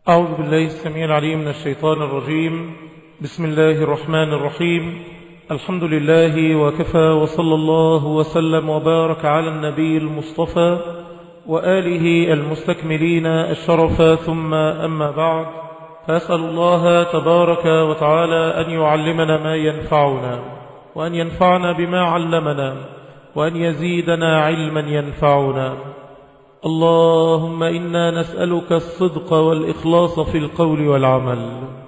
أعوذ بالله السميع العليم من الشيطان الرجيم بسم الله الرحمن الرحيم الحمد لله وكفى وصلى الله وسلم وبارك على النبي المصطفى وآله المستكملين الشرف ثم أما بعد فأسأل الله تبارك وتعالى أن يعلمنا ما ينفعنا وأن ينفعنا بما علمنا وأن يزيدنا علما ينفعنا اللهم إنا نسألك الصدق والإخلاص في القول والعمل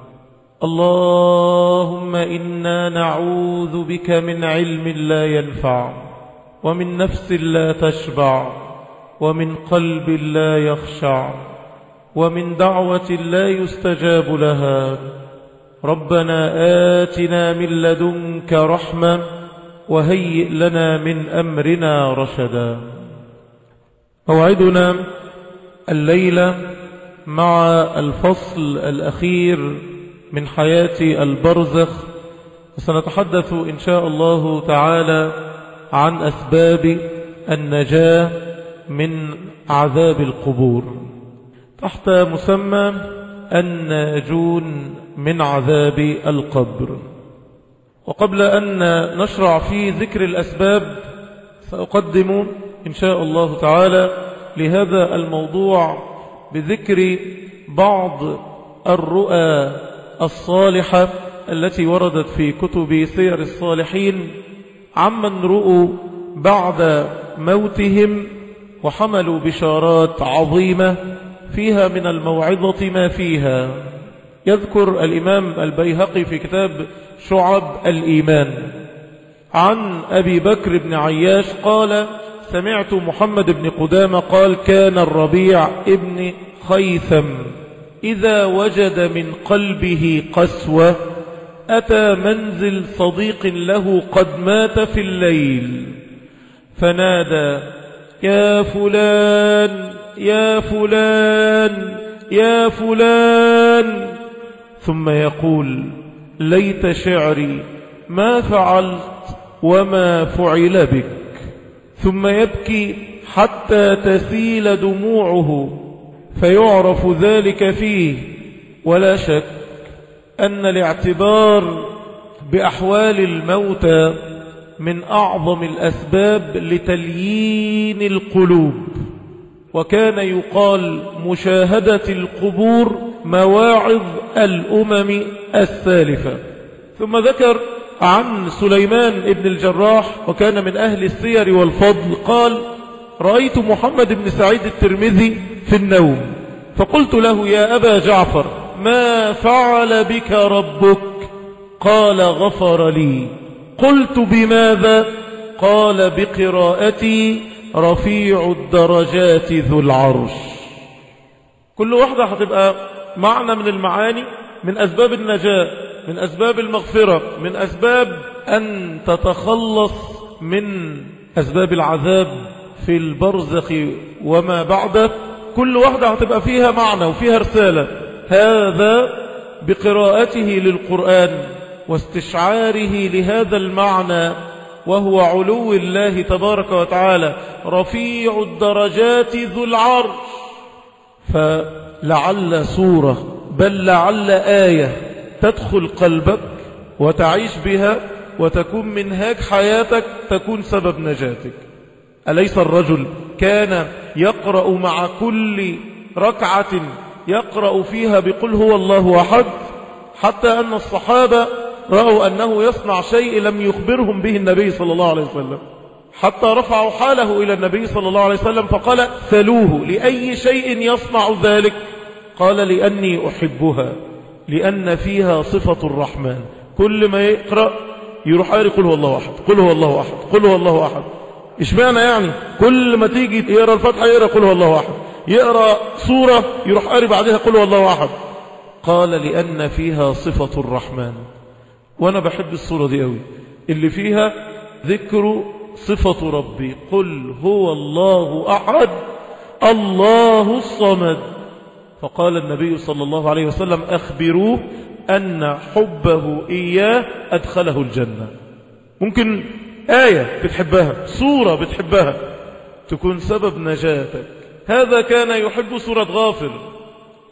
اللهم إنا نعوذ بك من علم لا ينفع ومن نفس لا تشبع ومن قلب لا يخشع ومن دعوة لا يستجاب لها ربنا آتنا من لدنك رحمة وهيئ لنا من أمرنا رشدا موعدنا الليلة مع الفصل الأخير من حياة البرزخ وسنتحدث إن شاء الله تعالى عن أسباب النجاة من عذاب القبور تحت مسمى الناجون من عذاب القبر وقبل أن نشرع في ذكر الأسباب سأقدم إن شاء الله تعالى لهذا الموضوع بذكر بعض الرؤى الصالحة التي وردت في كتب سير الصالحين عمن رؤوا بعد موتهم وحملوا بشارات عظيمة فيها من الموعظة ما فيها يذكر الإمام البيهقي في كتاب شعب الإيمان عن أبي بكر بن عياش قال سمعت محمد بن قدامة قال كان الربيع ابن خيثم إذا وجد من قلبه قسوة أتى منزل صديق له قد مات في الليل فنادى يا فلان يا فلان يا فلان ثم يقول ليت شعري ما فعلت وما فعل بك ثم يبكي حتى تسيل دموعه فيعرف ذلك فيه ولا شك أن الاعتبار بأحوال الموتى من أعظم الأسباب لتليين القلوب وكان يقال مشاهدة القبور مواعظ الأمم السالفة ثم ذكر عن سليمان ابن الجراح وكان من أهل السير والفضل قال رأيت محمد بن سعيد الترمذي في النوم فقلت له يا أبا جعفر ما فعل بك ربك قال غفر لي قلت بماذا قال بقراءتي رفيع الدرجات ذو العرش كل واحدة هتبقى معنى من المعاني من أسباب النجاة من أسباب المغفرة من أسباب أن تتخلص من أسباب العذاب في البرزخ وما بعده كل واحدة هتبقى فيها معنى وفيها رسالة هذا بقراءته للقرآن واستشعاره لهذا المعنى وهو علو الله تبارك وتعالى رفيع الدرجات ذو العرش فلعل صورة بل لعل آية تدخل قلبك وتعيش بها وتكون منهاج حياتك تكون سبب نجاتك أليس الرجل كان يقرأ مع كل ركعة يقرأ فيها بقل هو الله أحد حتى أن الصحابة رأوا أنه يصنع شيء لم يخبرهم به النبي صلى الله عليه وسلم حتى رفعوا حاله إلى النبي صلى الله عليه وسلم فقال سلوه لأي شيء يصنع ذلك قال لأني أحبها لأن فيها صفة الرحمن كل ما يقرأ يروح قال قل هو الله أحد قل هو الله أحد قل هو الله أحد إيش معنى يعني كل ما تيجي يقرأ الفتحة يقرأ قل هو الله أحد يقرأ سورة يروح قاري بعدها قل هو الله أحد قال لأن فيها صفة الرحمن وأنا بحب الصورة دي قوي اللي فيها ذكر صفة ربي قل هو الله أحد الله الصمد فقال النبي صلى الله عليه وسلم أخبروه أن حبه إياه أدخله الجنة ممكن آية بتحبها صورة بتحبها تكون سبب نجاتك هذا كان يحب سورة غافر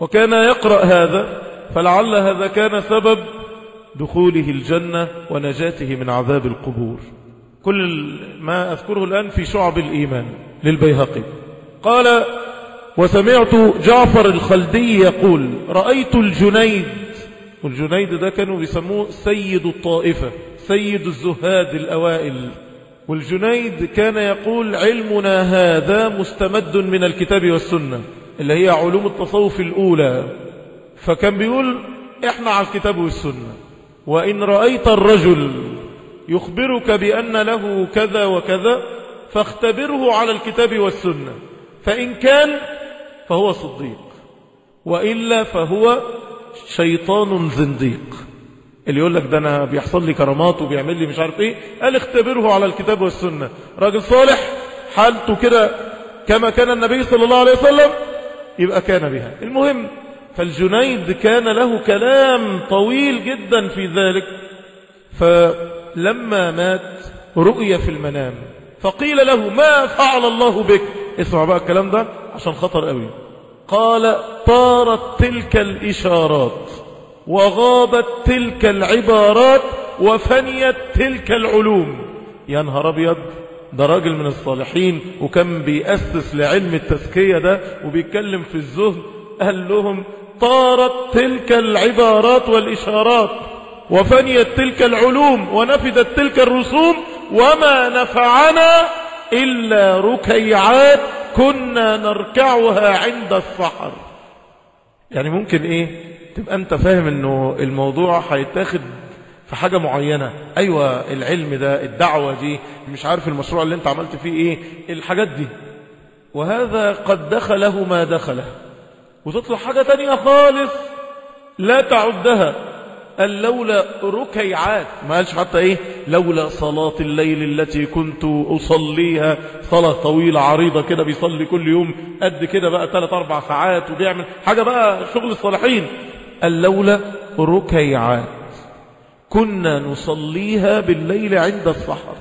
وكان يقرأ هذا فلعل هذا كان سبب دخوله الجنة ونجاته من عذاب القبور كل ما أذكره الآن في شعب الإيمان للبيهقي قال وسمعت جعفر الخلدي يقول رأيت الجنيد والجنيد ده كانوا بيسموه سيد الطائفة سيد الزهاد الأوائل والجنيد كان يقول علمنا هذا مستمد من الكتاب والسنة اللي هي علوم التصوف الأولى فكان بيقول احنا على الكتاب والسنة وإن رأيت الرجل يخبرك بأن له كذا وكذا فاختبره على الكتاب والسنة فإن كان فهو صديق وإلا فهو شيطان زنديق اللي يقول لك ده أنا بيحصل لي كرامات وبيعمل لي مش عارف إيه قال اختبره على الكتاب والسنة راجل صالح حالته كده كما كان النبي صلى الله عليه وسلم يبقى كان بها المهم فالجنيد كان له كلام طويل جدا في ذلك فلما مات رؤية في المنام فقيل له ما فعل الله بك اسمع بقى الكلام ده عشان خطر قوي قال طارت تلك الإشارات وغابت تلك العبارات وفنيت تلك العلوم يا نهار أبيض ده راجل من الصالحين وكان بيأسس لعلم التزكية ده وبيتكلم في الزهد قال لهم طارت تلك العبارات والإشارات وفنيت تلك العلوم ونفدت تلك الرسوم وما نفعنا إلا ركيعات كنا نركعها عند السحر يعني ممكن ايه تبقى انت فاهم انه الموضوع هيتاخد في حاجة معينة ايوه العلم ده الدعوة دي مش عارف المشروع اللي انت عملت فيه ايه الحاجات دي وهذا قد دخله ما دخله وتطلع حاجة تانية خالص لا تعدها قال لولا ركيعات ما قالش حتى ايه لولا صلاة الليل التي كنت أصليها صلاة طويلة عريضة كده بيصلي كل يوم قد كده بقى ثلاث أربع ساعات وبيعمل حاجة بقى شغل الصالحين قال لولا ركيعات كنا نصليها بالليل عند السحر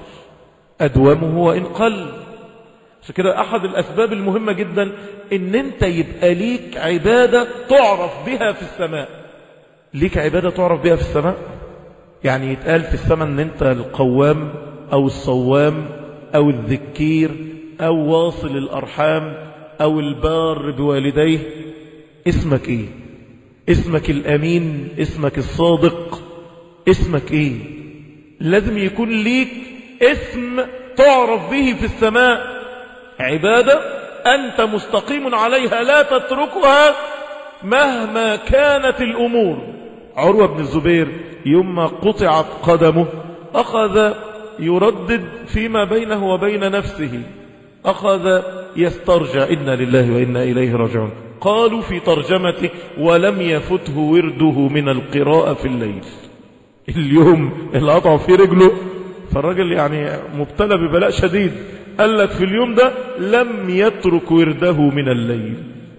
أدومه وإن قل عشان كده أحد الأسباب المهمة جدا إن أنت يبقى ليك عبادة تعرف بها في السماء ليك عبادة تعرف بها في السماء يعني يتقال في السماء ان انت القوام او الصوام او الذكير او واصل الارحام او البار بوالديه اسمك ايه اسمك الامين اسمك الصادق اسمك ايه لازم يكون ليك اسم تعرف به في السماء عبادة انت مستقيم عليها لا تتركها مهما كانت الامور عروة بن الزبير يوم ما قطعت قدمه أخذ يردد فيما بينه وبين نفسه أخذ يسترجع إنا لله وإنا إليه راجعون قالوا في ترجمته ولم يفته ورده من القراءة في الليل اليوم اللي قطعوا فيه رجله فالراجل يعني مبتلى ببلاء شديد قال لك في اليوم ده لم يترك ورده من الليل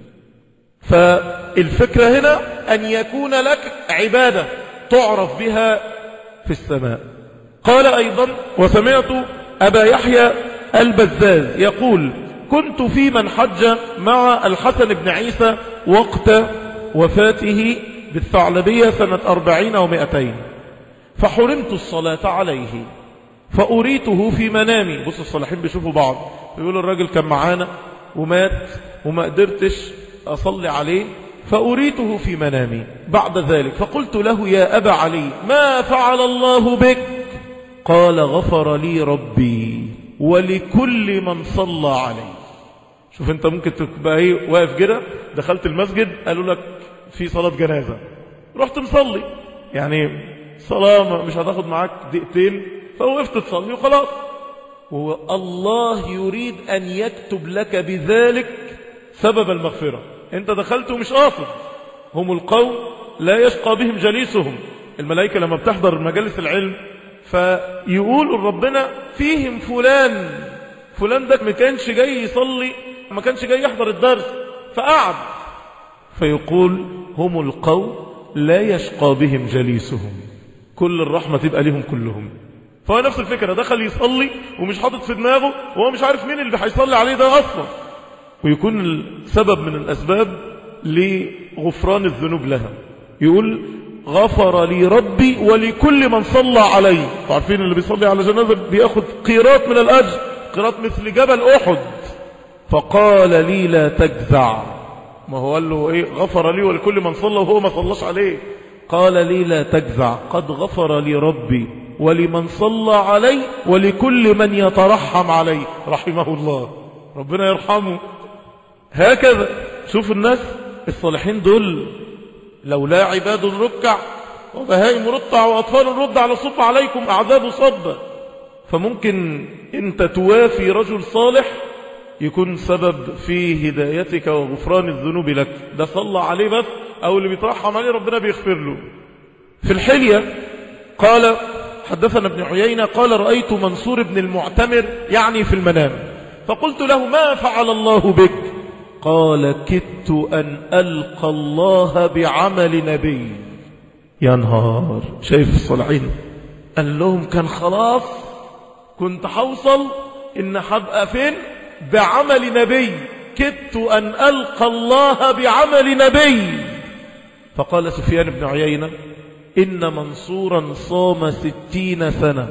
فالفكرة هنا أن يكون لك عبادة تعرف بها في السماء قال أيضا وسمعت أبا يحيى البزاز يقول كنت في من حج مع الحسن بن عيسى وقت وفاته بالثعلبية سنة أربعين ومائتين فحرمت الصلاة عليه فأريته في منامي بص الصالحين بيشوفوا بعض بيقولوا الراجل كان معانا ومات وما قدرتش أصلي عليه فأريته في منامي بعد ذلك فقلت له يا أبا علي ما فعل الله بك قال غفر لي ربي ولكل من صلى عليه شوف انت ممكن تبقى ايه واقف كده دخلت المسجد قالوا لك في صلاة جنازة رحت مصلي يعني صلاة مش هتاخد معاك دقيقتين فوقفت تصلي وخلاص والله يريد أن يكتب لك بذلك سبب المغفرة انت دخلت ومش قاصد هم القوم لا يشقى بهم جليسهم الملائكة لما بتحضر مجالس العلم فيقولوا ربنا فيهم فلان فلان ده ما كانش جاي يصلي ما كانش جاي يحضر الدرس فقعد فيقول هم القوم لا يشقى بهم جليسهم كل الرحمة تبقى لهم كلهم فهو نفس الفكرة دخل يصلي ومش حاطط في دماغه وهو مش عارف مين اللي هيصلي عليه ده أصلا ويكون السبب من الأسباب غفران الذنوب لها يقول غفر لي ربي ولكل من صلى علي عارفين اللي بيصلي على جنازة بياخد قيرات من الأجر قيرات مثل جبل أحد فقال لي لا تجزع ما هو قال له إيه غفر لي ولكل من صلى وهو ما صلاش عليه قال لي لا تجزع قد غفر لي ربي ولمن صلى علي ولكل من يترحم علي رحمه الله ربنا يرحمه هكذا شوف الناس الصالحين دول لولا عباد ركع وبهائم رطع وأطفال رد على صف عليكم أعذاب صب فممكن أنت توافي رجل صالح يكون سبب في هدايتك وغفران الذنوب لك ده صلى عليه بس أو اللي بيترحم عليه ربنا بيغفر له في الحلية قال حدثنا ابن عيينة قال رأيت منصور بن المعتمر يعني في المنام فقلت له ما فعل الله بك قال كدت أن ألقى الله بعمل نبي يا نهار شايف الصالحين قال لهم كان خلاص كنت حوصل إن حبقى فين بعمل نبي كدت أن ألقى الله بعمل نبي فقال سفيان بن عيينة إن منصورا صام ستين سنة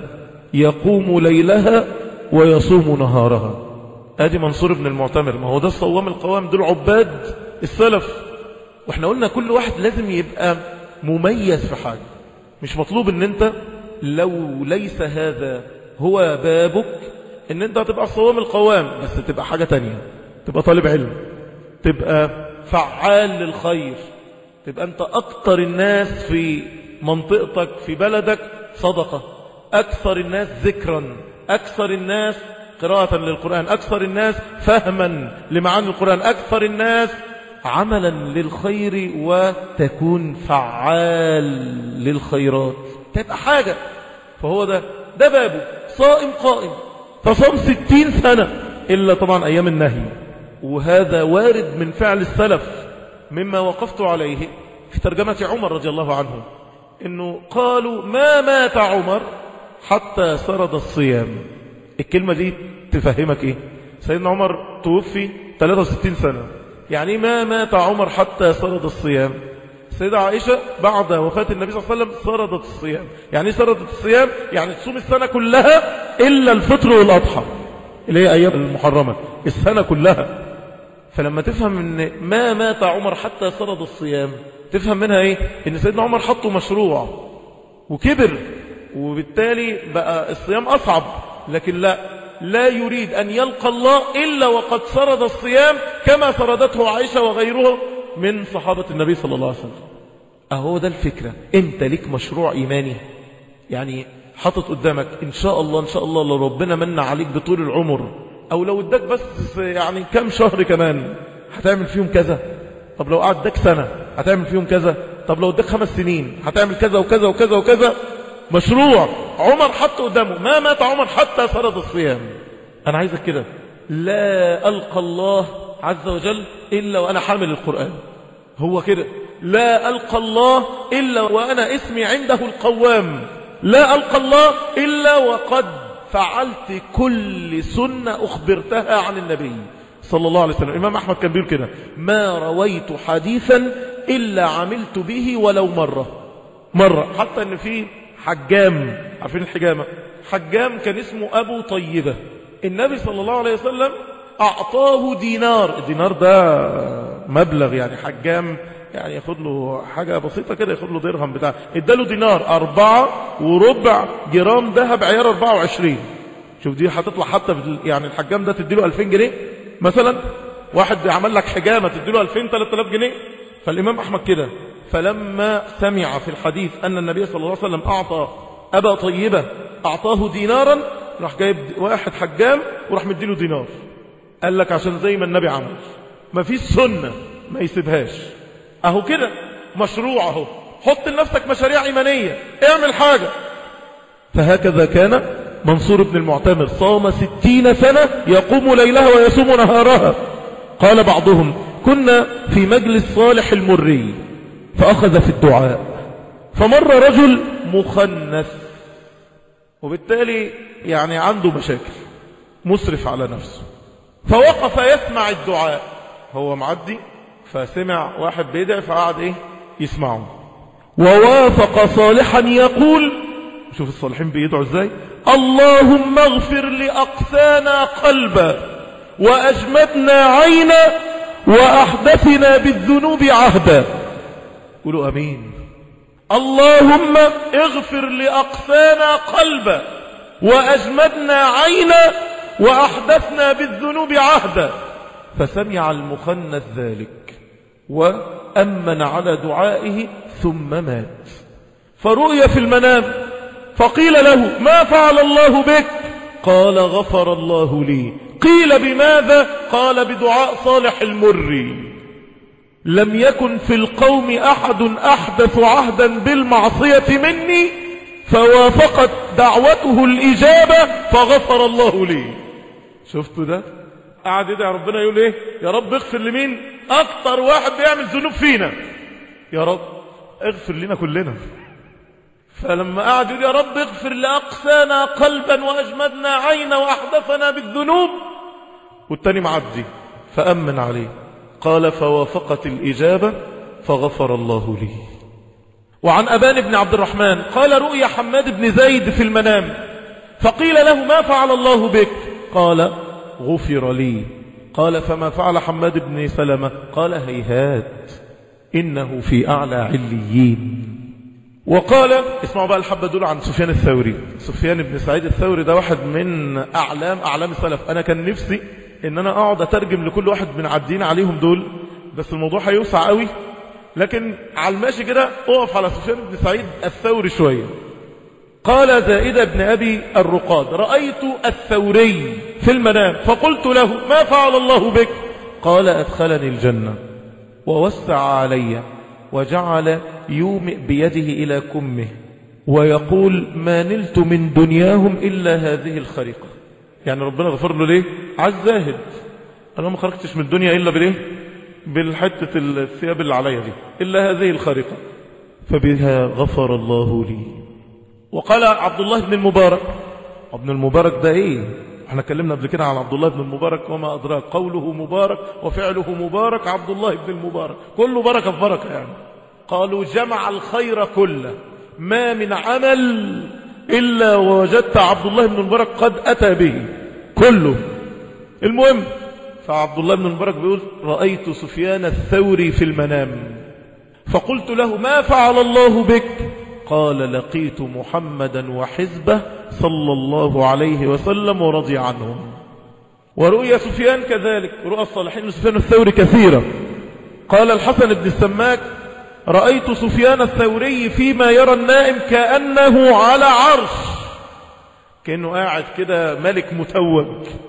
يقوم ليلها ويصوم نهارها ادي منصور بن المعتمر ما هو ده الصوام القوام دول عباد السلف واحنا قلنا كل واحد لازم يبقى مميز في حاجة مش مطلوب ان انت لو ليس هذا هو بابك ان انت هتبقى الصوام القوام بس تبقى حاجة تانية تبقى طالب علم تبقى فعال للخير تبقى انت اكتر الناس في منطقتك في بلدك صدقة اكثر الناس ذكرا اكثر الناس قراءة للقرآن أكثر الناس فهما لمعاني القرآن أكثر الناس عملا للخير وتكون فعال للخيرات تبقى حاجة فهو ده ده بابه صائم قائم فصام ستين سنة إلا طبعا أيام النهي وهذا وارد من فعل السلف مما وقفت عليه في ترجمة عمر رضي الله عنه إنه قالوا ما مات عمر حتى سرد الصيام الكلمة دي تفهمك ايه سيدنا عمر توفي 63 سنة يعني ما مات عمر حتى سرد الصيام سيدة عائشة بعد وفاة النبي صلى الله عليه وسلم سردت الصيام يعني سردت الصيام يعني تصوم السنة كلها إلا الفطر والأضحى اللي هي أيام المحرمة السنة كلها فلما تفهم ان ما مات عمر حتى سرد الصيام تفهم منها ايه ان سيدنا عمر حطه مشروع وكبر وبالتالي بقى الصيام أصعب لكن لا لا يريد أن يلقى الله إلا وقد سرد الصيام كما سردته عائشة وغيره من صحابة النبي صلى الله عليه وسلم أهو ده الفكرة أنت لك مشروع إيماني يعني حطت قدامك إن شاء الله إن شاء الله لو ربنا من عليك بطول العمر أو لو اداك بس يعني كم شهر كمان هتعمل فيهم كذا طب لو قعد اداك سنة هتعمل فيهم كذا طب لو اداك خمس سنين هتعمل كذا وكذا وكذا وكذا مشروع عمر حط قدامه ما مات عمر حتى فرض الصيام أنا عايزك كده لا ألقى الله عز وجل إلا وأنا حامل القرآن هو كده لا ألقى الله إلا وأنا اسمي عنده القوام لا ألقى الله إلا وقد فعلت كل سنة أخبرتها عن النبي صلى الله عليه وسلم الإمام أحمد كان بيقول كده ما رويت حديثا إلا عملت به ولو مرة مرة حتى أن في حجام عارفين الحجامة حجام كان اسمه أبو طيبة النبي صلى الله عليه وسلم أعطاه دينار الدينار ده مبلغ يعني حجام يعني ياخد له حاجة بسيطة كده ياخد له درهم بتاع اداله دينار أربعة وربع جرام ذهب عيار 24 شوف دي هتطلع حتى يعني الحجام ده تديله 2000 جنيه مثلا واحد عمل لك حجامة تديله 2000 3000 جنيه فالإمام أحمد كده فلما سمع في الحديث أن النبي صلى الله عليه وسلم أعطى أبا طيبة أعطاه دينارا راح جايب واحد حجام وراح مديله دينار قال لك عشان زي ما النبي عمل ما فيش سنة ما يسيبهاش اهو كده مشروع اهو حط لنفسك مشاريع ايمانية اعمل حاجة فهكذا كان منصور بن المعتمر صام ستين سنة يقوم ليلها ويصوم نهارها قال بعضهم كنا في مجلس صالح المري فأخذ في الدعاء فمر رجل مخنث وبالتالي يعني عنده مشاكل مسرف على نفسه فوقف يسمع الدعاء هو معدي فسمع واحد بيدعي فقعد ايه يسمعه ووافق صالحا يقول شوف الصالحين بيدعوا ازاي اللهم اغفر لأقسانا قلبا وأجمدنا عينا وأحدثنا بالذنوب عهدا قولوا أمين اللهم اغفر لأقسانا قلبا وأجمدنا عينا وأحدثنا بالذنوب عهدا فسمع المخنث ذلك وأمن على دعائه ثم مات فرؤي في المنام فقيل له ما فعل الله بك قال غفر الله لي قيل بماذا قال بدعاء صالح المري لم يكن في القوم أحد أحدث عهدا بالمعصية مني فوافقت دعوته الإجابة فغفر الله لي شفتوا ده قعد يدعي ربنا يقول ايه يا رب اغفر لمين اكتر واحد بيعمل ذنوب فينا يا رب اغفر لنا كلنا فلما قعد يقول يا رب اغفر لأقسانا قلبا وأجمدنا عينا وأحدثنا بالذنوب والتاني معدي فأمن عليه قال فوافقت الإجابة فغفر الله لي وعن أبان بن عبد الرحمن قال رؤيا حماد بن زيد في المنام فقيل له ما فعل الله بك قال غفر لي قال فما فعل حماد بن سلمة قال هيهات إنه في أعلى عليين وقال اسمعوا بقى الحبة دول عن سفيان الثوري سفيان بن سعيد الثوري ده واحد من أعلام أعلام السلف أنا كان نفسي إن أنا أقعد أترجم لكل واحد من عدين عليهم دول بس الموضوع هيوسع قوي لكن على الماشي كده أقف على سفيان بن سعيد الثوري شوية قال زائدة بن أبي الرقاد رأيت الثوري في المنام فقلت له ما فعل الله بك قال أدخلني الجنة ووسع علي وجعل يومئ بيده إلى كمه ويقول ما نلت من دنياهم إلا هذه الخريقة يعني ربنا غفر له ليه عز زاهد أنا ما خرجتش من الدنيا إلا بليه بالحتة الثياب اللي عليا دي إلا هذه الخريقة فبها غفر الله لي وقال عبد الله بن المبارك ابن المبارك ده ايه احنا اتكلمنا قبل كده عن عبد الله بن المبارك وما ادراك قوله مبارك وفعله مبارك عبد الله بن المبارك كله بركه في بركه يعني قالوا جمع الخير كله ما من عمل الا ووجدت عبد الله بن المبارك قد اتى به كله المهم فعبد الله بن المبارك بيقول رايت سفيان الثوري في المنام فقلت له ما فعل الله بك قال لقيت محمدا وحزبه صلى الله عليه وسلم ورضي عنهم ورؤيا سفيان كذلك رؤى الصالحين سفيان الثوري كثيرا قال الحسن بن السماك رأيت سفيان الثوري فيما يرى النائم كأنه على عرش كأنه قاعد كده ملك متوج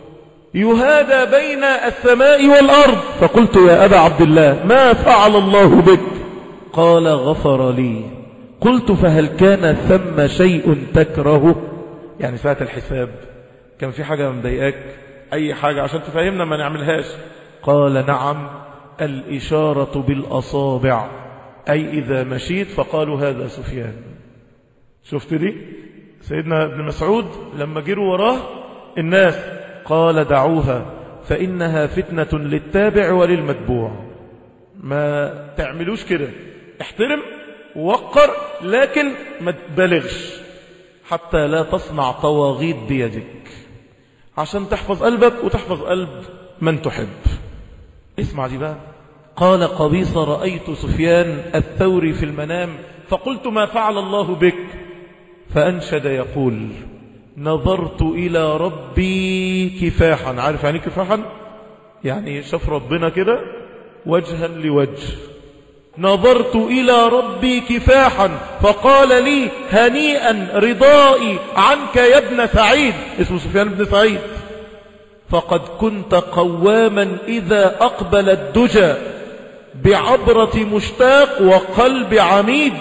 يهادى بين السماء والأرض فقلت يا أبا عبد الله ما فعل الله بك قال غفر لي قلت فهل كان ثم شيء تكرهه يعني ساعة الحساب كان في حاجة مضايقاك أي حاجة عشان تفهمنا ما نعملهاش قال نعم الإشارة بالأصابع أي إذا مشيت فقالوا هذا سفيان شفت دي سيدنا ابن مسعود لما جروا وراه الناس قال دعوها فإنها فتنة للتابع وللمتبوع ما تعملوش كده احترم ووقر لكن ما تبالغش حتى لا تصنع طواغيت بيدك عشان تحفظ قلبك وتحفظ قلب من تحب اسمع دي بقى قال قبيصة رأيت سفيان الثوري في المنام فقلت ما فعل الله بك فأنشد يقول نظرت إلى ربي كفاحا عارف يعني كفاحا يعني شاف ربنا كده وجها لوجه نظرت إلى ربي كفاحا فقال لي هنيئا رضائي عنك يا ابن سعيد اسمه سفيان بن سعيد فقد كنت قواما إذا أقبل الدجى بعبرة مشتاق وقلب عميد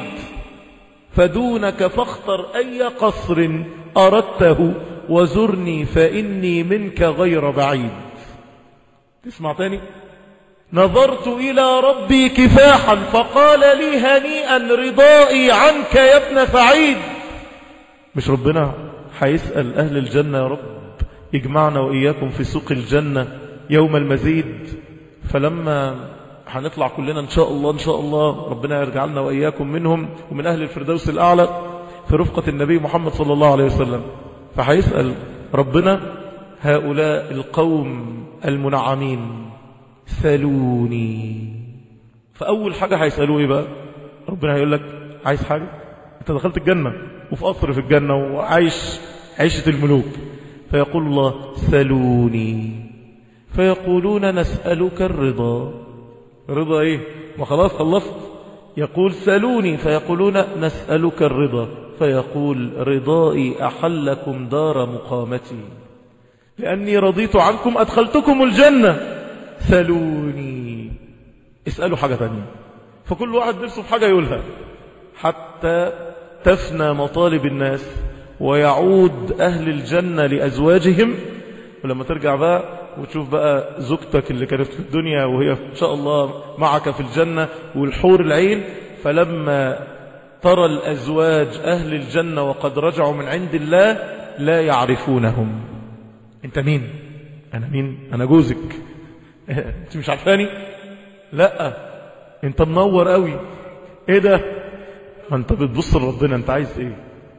فدونك فاختر أي قصر أردته وزرني فإني منك غير بعيد تسمع تاني نظرت إلى ربي كفاحا فقال لي هنيئا رضائي عنك يا ابن سعيد مش ربنا هيسأل أهل الجنة يا رب يجمعنا وإياكم في سوق الجنة يوم المزيد فلما هنطلع كلنا إن شاء الله إن شاء الله ربنا يرجع لنا وإياكم منهم ومن أهل الفردوس الأعلى في رفقة النبي محمد صلى الله عليه وسلم فهيسأل ربنا هؤلاء القوم المنعمين سلوني فأول حاجة هيسألوه إيه بقى ربنا هيقول لك عايز حاجة أنت دخلت الجنة وفي قصر في الجنة وعايش عيشة الملوك فيقول الله سلوني فيقولون نسألك الرضا رضا إيه ما خلاص خلصت يقول سلوني فيقولون نسألك الرضا فيقول رضائي أحلكم دار مقامتي لأني رضيت عنكم أدخلتكم الجنة سلوني اسألوا حاجة تانية فكل واحد نفسه في حاجة يقولها حتى تفنى مطالب الناس ويعود أهل الجنة لأزواجهم ولما ترجع بقى وتشوف بقى زوجتك اللي كانت في الدنيا وهي إن شاء الله معك في الجنة والحور العين فلما ترى الأزواج أهل الجنة وقد رجعوا من عند الله لا يعرفونهم انت مين انا مين انا جوزك انت مش عارفاني لا انت منور قوي ايه ده ما انت بتبص لربنا انت عايز ايه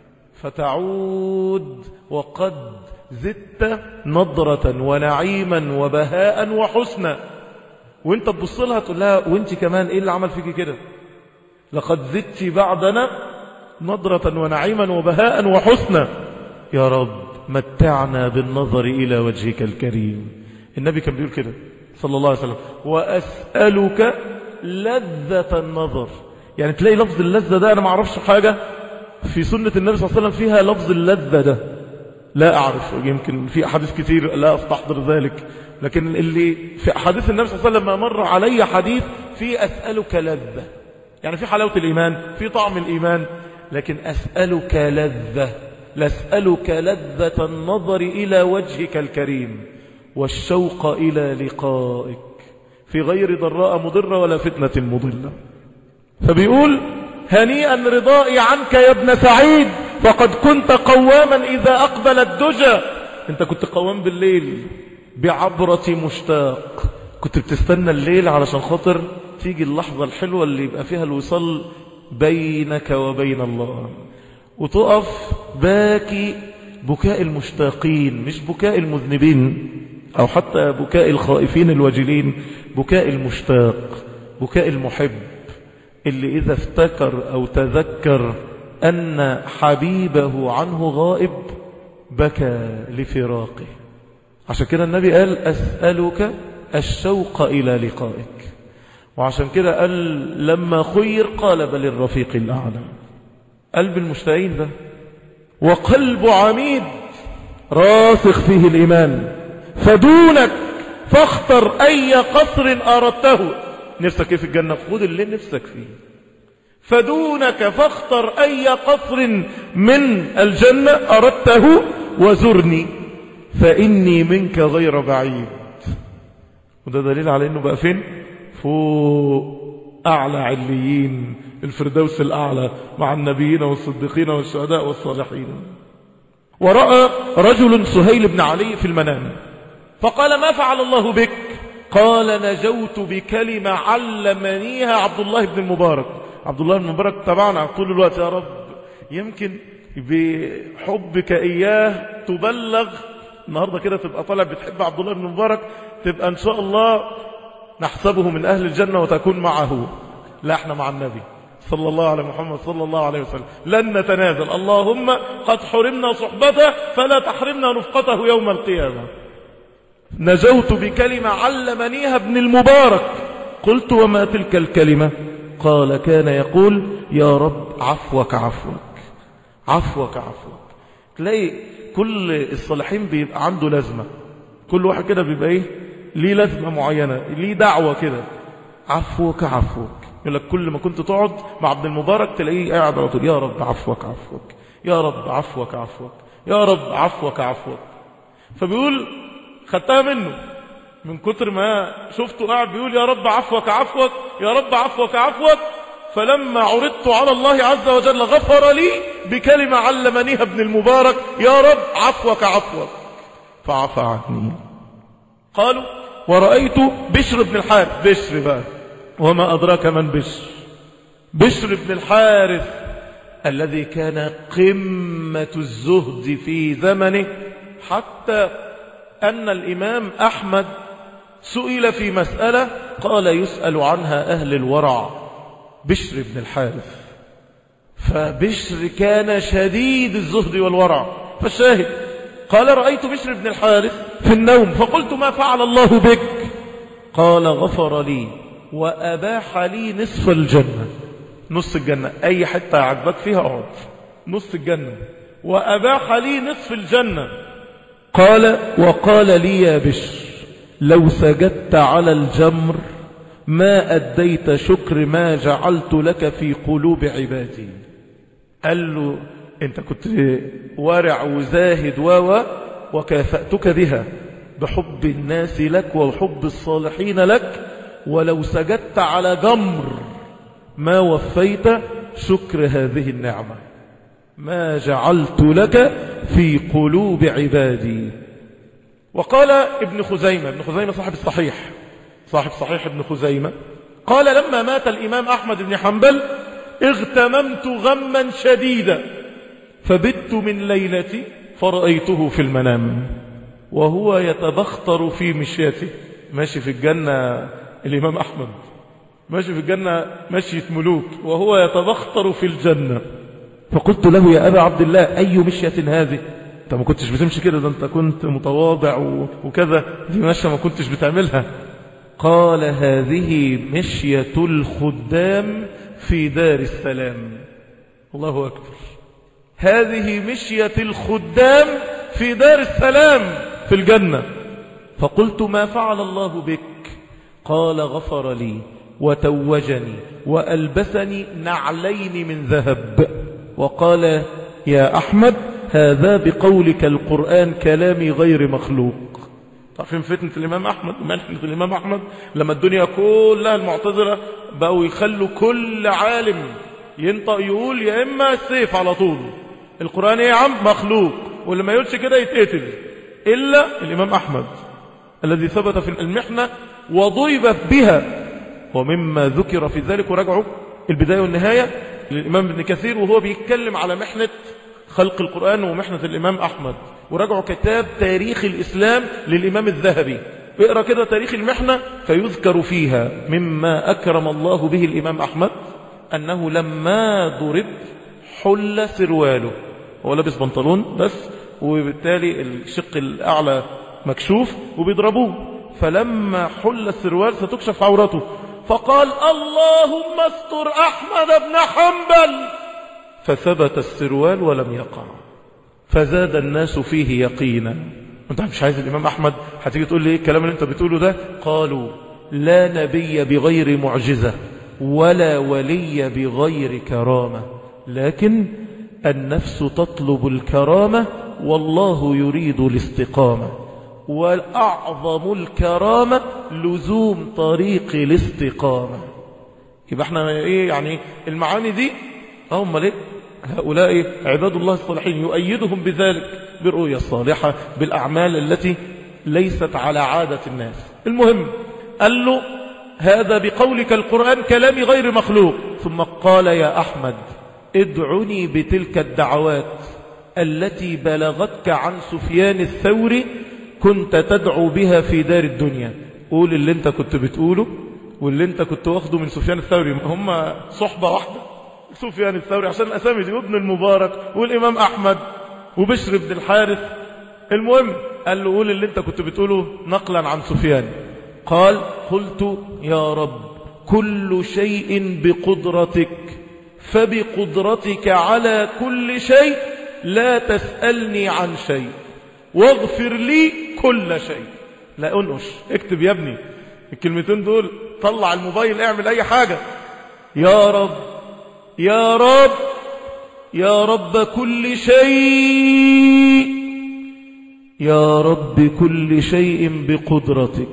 فتعود وقد زدت نضرة ونعيما وبهاء وحسنا وانت تبص لها تقول لها وانت كمان ايه اللي عمل فيك كده لقد زدت بعدنا نضرة ونعيما وبهاء وحسنا يا رب متعنا بالنظر إلى وجهك الكريم النبي كان بيقول كده صلى الله عليه وسلم وأسألك لذة النظر يعني تلاقي لفظ اللذة ده أنا ما أعرفش حاجة في سنة النبي صلى الله عليه وسلم فيها لفظ اللذة ده لا أعرف يمكن في أحاديث كتير لا أستحضر ذلك لكن اللي في أحاديث النبي صلى الله عليه وسلم ما مر علي حديث في أسألك لذة يعني في حلاوة الإيمان في طعم الإيمان لكن أسألك لذة لاسألك لذة النظر إلى وجهك الكريم والشوق إلى لقائك في غير ضراء مضرة ولا فتنة مضلة فبيقول هنيئا رضائي عنك يا ابن سعيد فقد كنت قواما إذا أقبل الدجى انت كنت قوام بالليل بعبرة مشتاق كنت بتستنى الليل علشان خاطر تيجي اللحظة الحلوة اللي يبقى فيها الوصال بينك وبين الله وتقف باكي بكاء المشتاقين مش بكاء المذنبين أو حتى بكاء الخائفين الوجلين بكاء المشتاق بكاء المحب اللي إذا افتكر أو تذكر أن حبيبه عنه غائب بكى لفراقه عشان كده النبي قال أسألك الشوق إلى لقائك وعشان كده قال لما خير قال بل الرفيق الأعلى قلب المشتاقين ده وقلب عميد راسخ فيه الإيمان فدونك فاختر أي قصر أردته نفسك ايه في الجنة خذ اللي نفسك فيه فدونك فاختر أي قصر من الجنة أردته وزرني فإني منك غير بعيد وده دليل على أنه بقى فين فوق أعلى عليين الفردوس الأعلى مع النبيين والصديقين والشهداء والصالحين ورأى رجل سهيل بن علي في المنام فقال ما فعل الله بك قال نجوت بكلمة علمنيها عبد الله بن المبارك عبد الله بن المبارك طبعا طول الوقت يا رب يمكن بحبك إياه تبلغ النهاردة كده تبقى طالع بتحب عبد الله بن المبارك تبقى إن شاء الله نحسبه من أهل الجنة وتكون معه لا احنا مع النبي صلى الله على محمد صلى الله عليه وسلم لن نتنازل اللهم قد حرمنا صحبته فلا تحرمنا رفقته يوم القيامة نجوت بكلمة علمنيها ابن المبارك قلت وما تلك الكلمة قال كان يقول يا رب عفوك عفوك عفوك عفوك تلاقي كل الصالحين بيبقى عنده لازمة كل واحد كده بيبقى ايه ليه لازمة معينة ليه دعوة كده عفوك عفوك يقول لك كل ما كنت تقعد مع ابن المبارك تلاقيه قاعد على طول يا رب عفوك عفوك يا رب عفوك عفوك يا رب عفوك عفوك فبيقول خدتها منه من كتر ما شفته قاعد بيقول يا رب عفوك عفوك يا رب عفوك عفوك فلما عرضت على الله عز وجل غفر لي بكلمة علمنيها ابن المبارك يا رب عفوك عفوك فعفى عني قالوا ورأيت بشر بن الحارث بشر بقى وما أدراك من بشر بشر بن الحارث الذي كان قمة الزهد في زمنه حتى أن الإمام أحمد سئل في مسألة قال يسأل عنها أهل الورع بشر بن الحارث فبشر كان شديد الزهد والورع فالشاهد قال رأيت بشر بن الحارث في النوم فقلت ما فعل الله بك قال غفر لي وأباح لي نصف الجنة نص الجنة أي حتة عجبك فيها أقعد نص الجنة وأباح لي نصف الجنة قال وقال لي يا بشر لو سجدت على الجمر ما أديت شكر ما جعلت لك في قلوب عبادي قال له انت كنت وارع وزاهد و وكافأتك بها بحب الناس لك وحب الصالحين لك ولو سجدت على جمر ما وفيت شكر هذه النعمة ما جعلت لك في قلوب عبادي وقال ابن خزيمة ابن خزيمة صاحب الصحيح صاحب صحيح ابن خزيمة قال لما مات الإمام أحمد بن حنبل اغتممت غما شديدا فبت من ليلتي فرأيته في المنام وهو يتبختر في مشيته ماشي في الجنة الإمام أحمد ماشي في الجنة مشية ملوك وهو يتبختر في الجنة فقلت له يا أبا عبد الله أي مشية هذه انت ما كنتش بتمشي كده ده انت كنت متواضع وكذا دي مشية ما كنتش بتعملها قال هذه مشية الخدام في دار السلام الله أكبر هذه مشية الخدام في دار السلام في الجنة فقلت ما فعل الله بك قال غفر لي وتوجني وألبسني نعلين من ذهب وقال يا أحمد هذا بقولك القرآن كلامي غير مخلوق تعرفين فتنة الإمام أحمد ومنحنة الإمام أحمد لما الدنيا كلها المعتذرة بقوا يخلوا كل عالم ينطق يقول يا إما السيف على طول القرآن إيه يا عم مخلوق واللي ما يقولش كده يتقتل إلا الإمام أحمد الذي ثبت في المحنة وضيب بها ومما ذكر في ذلك ورجعوا البداية والنهاية للإمام ابن كثير وهو بيتكلم على محنة خلق القرآن ومحنة الإمام أحمد ورجعوا كتاب تاريخ الإسلام للإمام الذهبي اقرأ كده تاريخ المحنة فيذكر فيها مما أكرم الله به الإمام أحمد أنه لما ضرب حل سرواله هو لابس بنطلون بس وبالتالي الشق الأعلى مكشوف وبيضربوه فلما حل السروال ستكشف عورته فقال اللهم استر أحمد بن حنبل فثبت السروال ولم يقع فزاد الناس فيه يقينا انت مش عايز الإمام أحمد هتيجي تقول لي ايه الكلام اللي انت بتقوله ده قالوا لا نبي بغير معجزة ولا ولي بغير كرامة لكن النفس تطلب الكرامة والله يريد الاستقامة وأعظم الكرامة لزوم طريق الاستقامة يبقى احنا ايه يعني المعاني دي هم ليه هؤلاء عباد الله الصالحين يؤيدهم بذلك بالرؤية الصالحة بالأعمال التي ليست على عادة الناس المهم قال له هذا بقولك القرآن كلامي غير مخلوق ثم قال يا أحمد ادعني بتلك الدعوات التي بلغتك عن سفيان الثوري كنت تدعو بها في دار الدنيا قول اللي انت كنت بتقوله واللي انت كنت واخده من سفيان الثوري هم صحبة واحدة سفيان الثوري عشان الأسامي دي وابن المبارك والإمام أحمد وبشر بن الحارث المهم قال له قول اللي انت كنت بتقوله نقلا عن سفيان قال قلت يا رب كل شيء بقدرتك فبقدرتك على كل شيء لا تسألني عن شيء واغفر لي كل شيء لا انقش اكتب يا ابني الكلمتين دول طلع الموبايل اعمل اي حاجة يا رب يا رب يا رب كل شيء يا رب كل شيء بقدرتك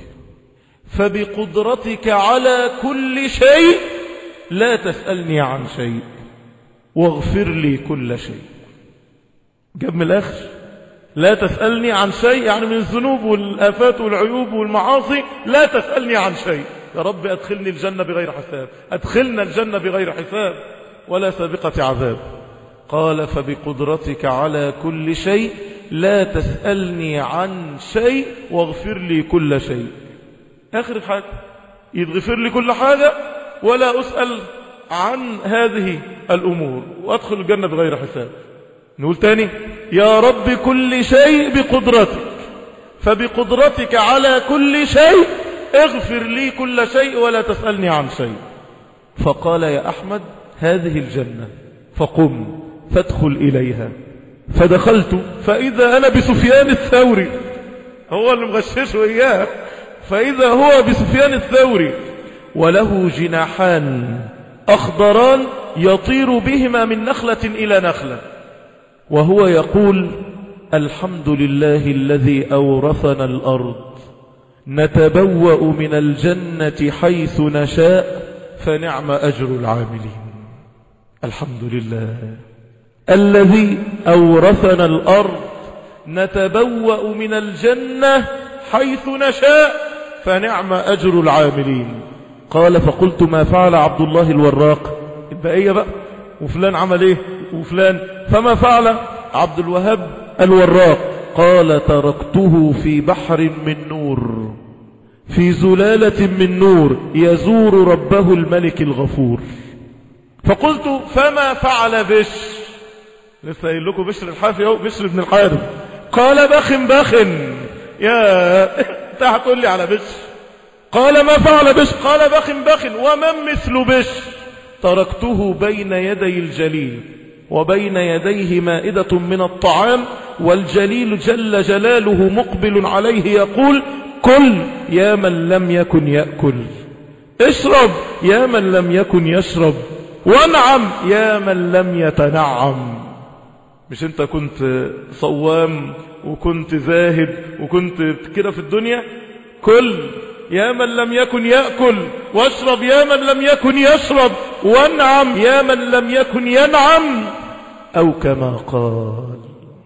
فبقدرتك على كل شيء لا تسألني عن شيء واغفر لي كل شيء جاب من الآخر لا تسألني عن شيء يعني من الذنوب والآفات والعيوب والمعاصي لا تسألني عن شيء يا رب أدخلني الجنة بغير حساب أدخلنا الجنة بغير حساب ولا سابقة عذاب قال فبقدرتك على كل شيء لا تسألني عن شيء واغفر لي كل شيء آخر حاجة يتغفر لي كل حاجة ولا أسأل عن هذه الأمور وأدخل الجنة بغير حساب نقول تاني يا رب كل شيء بقدرتك فبقدرتك على كل شيء اغفر لي كل شيء ولا تسألني عن شيء فقال يا أحمد هذه الجنة فقم فادخل إليها فدخلت فإذا أنا بسفيان الثوري هو اللي مغششه إياه فإذا هو بسفيان الثوري وله جناحان أخضران يطير بهما من نخلة إلى نخلة وهو يقول الحمد لله الذي أورثنا الأرض نتبوأ من الجنة حيث نشاء فنعم أجر العاملين الحمد لله الذي أورثنا الأرض نتبوأ من الجنة حيث نشاء فنعم أجر العاملين قال فقلت ما فعل عبد الله الوراق البقية بقى وفلان عمل ايه وفلان فما فعل عبد الوهاب الوراق قال تركته في بحر من نور في زلالة من نور يزور ربه الملك الغفور فقلت فما فعل بش لسه قايل لكم بشر الحافي اهو بشر بن الحارث قال بخ بخ يا انت هتقول لي على بش قال ما فعل بش قال بخ بخ ومن مثل بش تركته بين يدي الجليل وبين يديه مائدة من الطعام والجليل جل جلاله مقبل عليه يقول كل يا من لم يكن يأكل اشرب يا من لم يكن يشرب وانعم يا من لم يتنعم مش انت كنت صوام وكنت زاهد وكنت كده في الدنيا كل يا من لم يكن يأكل واشرب يا من لم يكن يشرب وانعم يا من لم يكن ينعم أو كما قال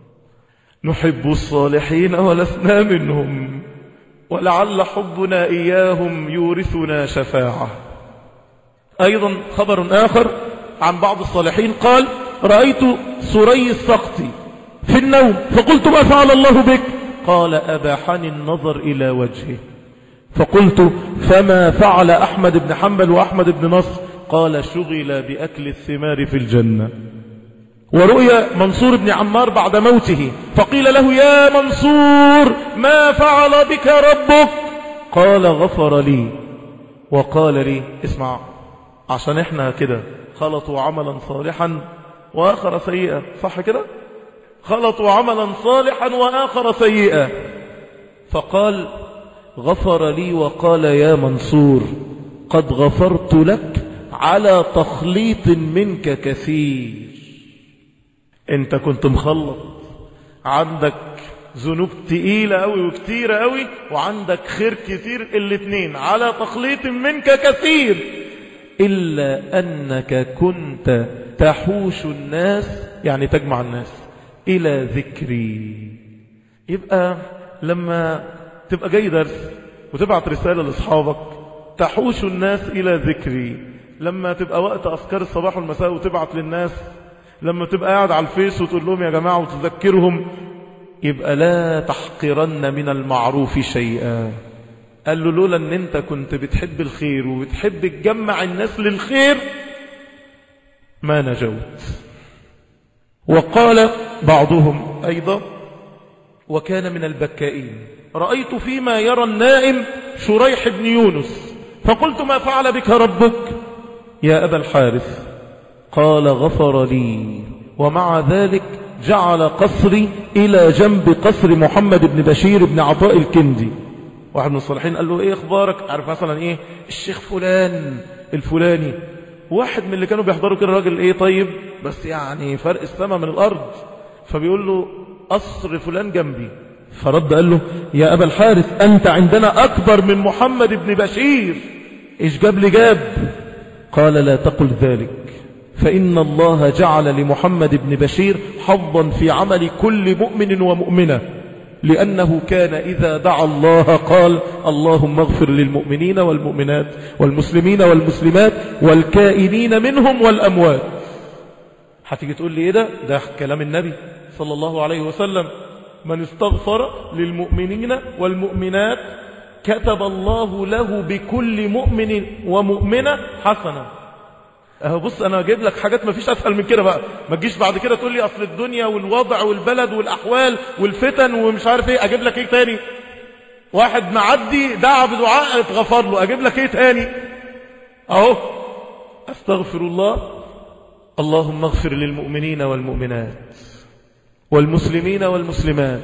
نحب الصالحين ولسنا منهم ولعل حبنا إياهم يورثنا شفاعة أيضا خبر آخر عن بعض الصالحين قال رأيت سري السقطي في النوم فقلت ما فعل الله بك قال أباحني النظر إلى وجهه فقلت فما فعل أحمد بن حنبل وأحمد بن نصر قال شغل بأكل الثمار في الجنة ورؤيا منصور بن عمار بعد موته فقيل له يا منصور ما فعل بك ربك قال غفر لي وقال لي اسمع عشان احنا كده خلطوا عملا صالحا وآخر سيئا صح كده خلطوا عملا صالحا وآخر سيئا فقال غفر لي وقال يا منصور قد غفرت لك على تخليط منك كثير انت كنت مخلط عندك ذنوب تقيلة قوي وكتيرة قوي وعندك خير كتير الاتنين على تخليط منك كثير إلا أنك كنت تحوش الناس يعني تجمع الناس إلى ذكري يبقى لما تبقى جاي درس وتبعت رسالة لأصحابك تحوش الناس إلى ذكري لما تبقى وقت أذكار الصباح والمساء وتبعت للناس لما تبقى قاعد على الفيس وتقول لهم يا جماعة وتذكرهم يبقى لا تحقرن من المعروف شيئا قال له لولا ان انت كنت بتحب الخير وبتحب تجمع الناس للخير ما نجوت وقال بعضهم أيضا وكان من البكائين رأيت فيما يرى النائم شريح بن يونس فقلت ما فعل بك ربك يا أبا الحارث قال غفر لي ومع ذلك جعل قصري إلى جنب قصر محمد بن بشير بن عطاء الكندي واحد من الصالحين قال له ايه اخبارك عارف مثلا ايه الشيخ فلان الفلاني واحد من اللي كانوا بيحضروا كده راجل ايه طيب بس يعني فرق السماء من الارض فبيقول له قصر فلان جنبي فرد قال له يا ابا الحارث انت عندنا اكبر من محمد بن بشير ايش جاب لي جاب قال لا تقل ذلك فإن الله جعل لمحمد بن بشير حظا في عمل كل مؤمن ومؤمنة لأنه كان إذا دعا الله قال اللهم اغفر للمؤمنين والمؤمنات والمسلمين والمسلمات والكائنين منهم والأموات هتيجي تقول لي إيه ده ده كلام النبي صلى الله عليه وسلم من استغفر للمؤمنين والمؤمنات كتب الله له بكل مؤمن ومؤمنة حسنة اهو بص انا اجيب لك حاجات ما فيش اسهل من كده بقى ما تجيش بعد كده تقول لي اصل الدنيا والوضع والبلد والاحوال والفتن ومش عارف ايه اجيب لك ايه تاني واحد معدي دعا بدعاء اتغفر له اجيب لك ايه تاني اهو استغفر الله اللهم اغفر للمؤمنين والمؤمنات والمسلمين والمسلمات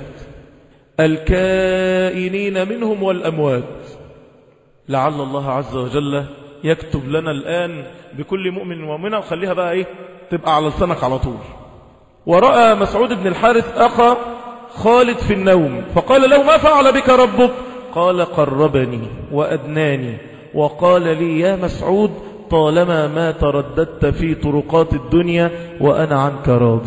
الكائنين منهم والأموات لعل الله عز وجل يكتب لنا الآن بكل مؤمن ومؤمنة وخليها بقى إيه تبقى على لسانك على طول ورأى مسعود بن الحارث أخا خالد في النوم فقال له ما فعل بك ربك قال قربني وأدناني وقال لي يا مسعود طالما ما ترددت في طرقات الدنيا وأنا عنك راض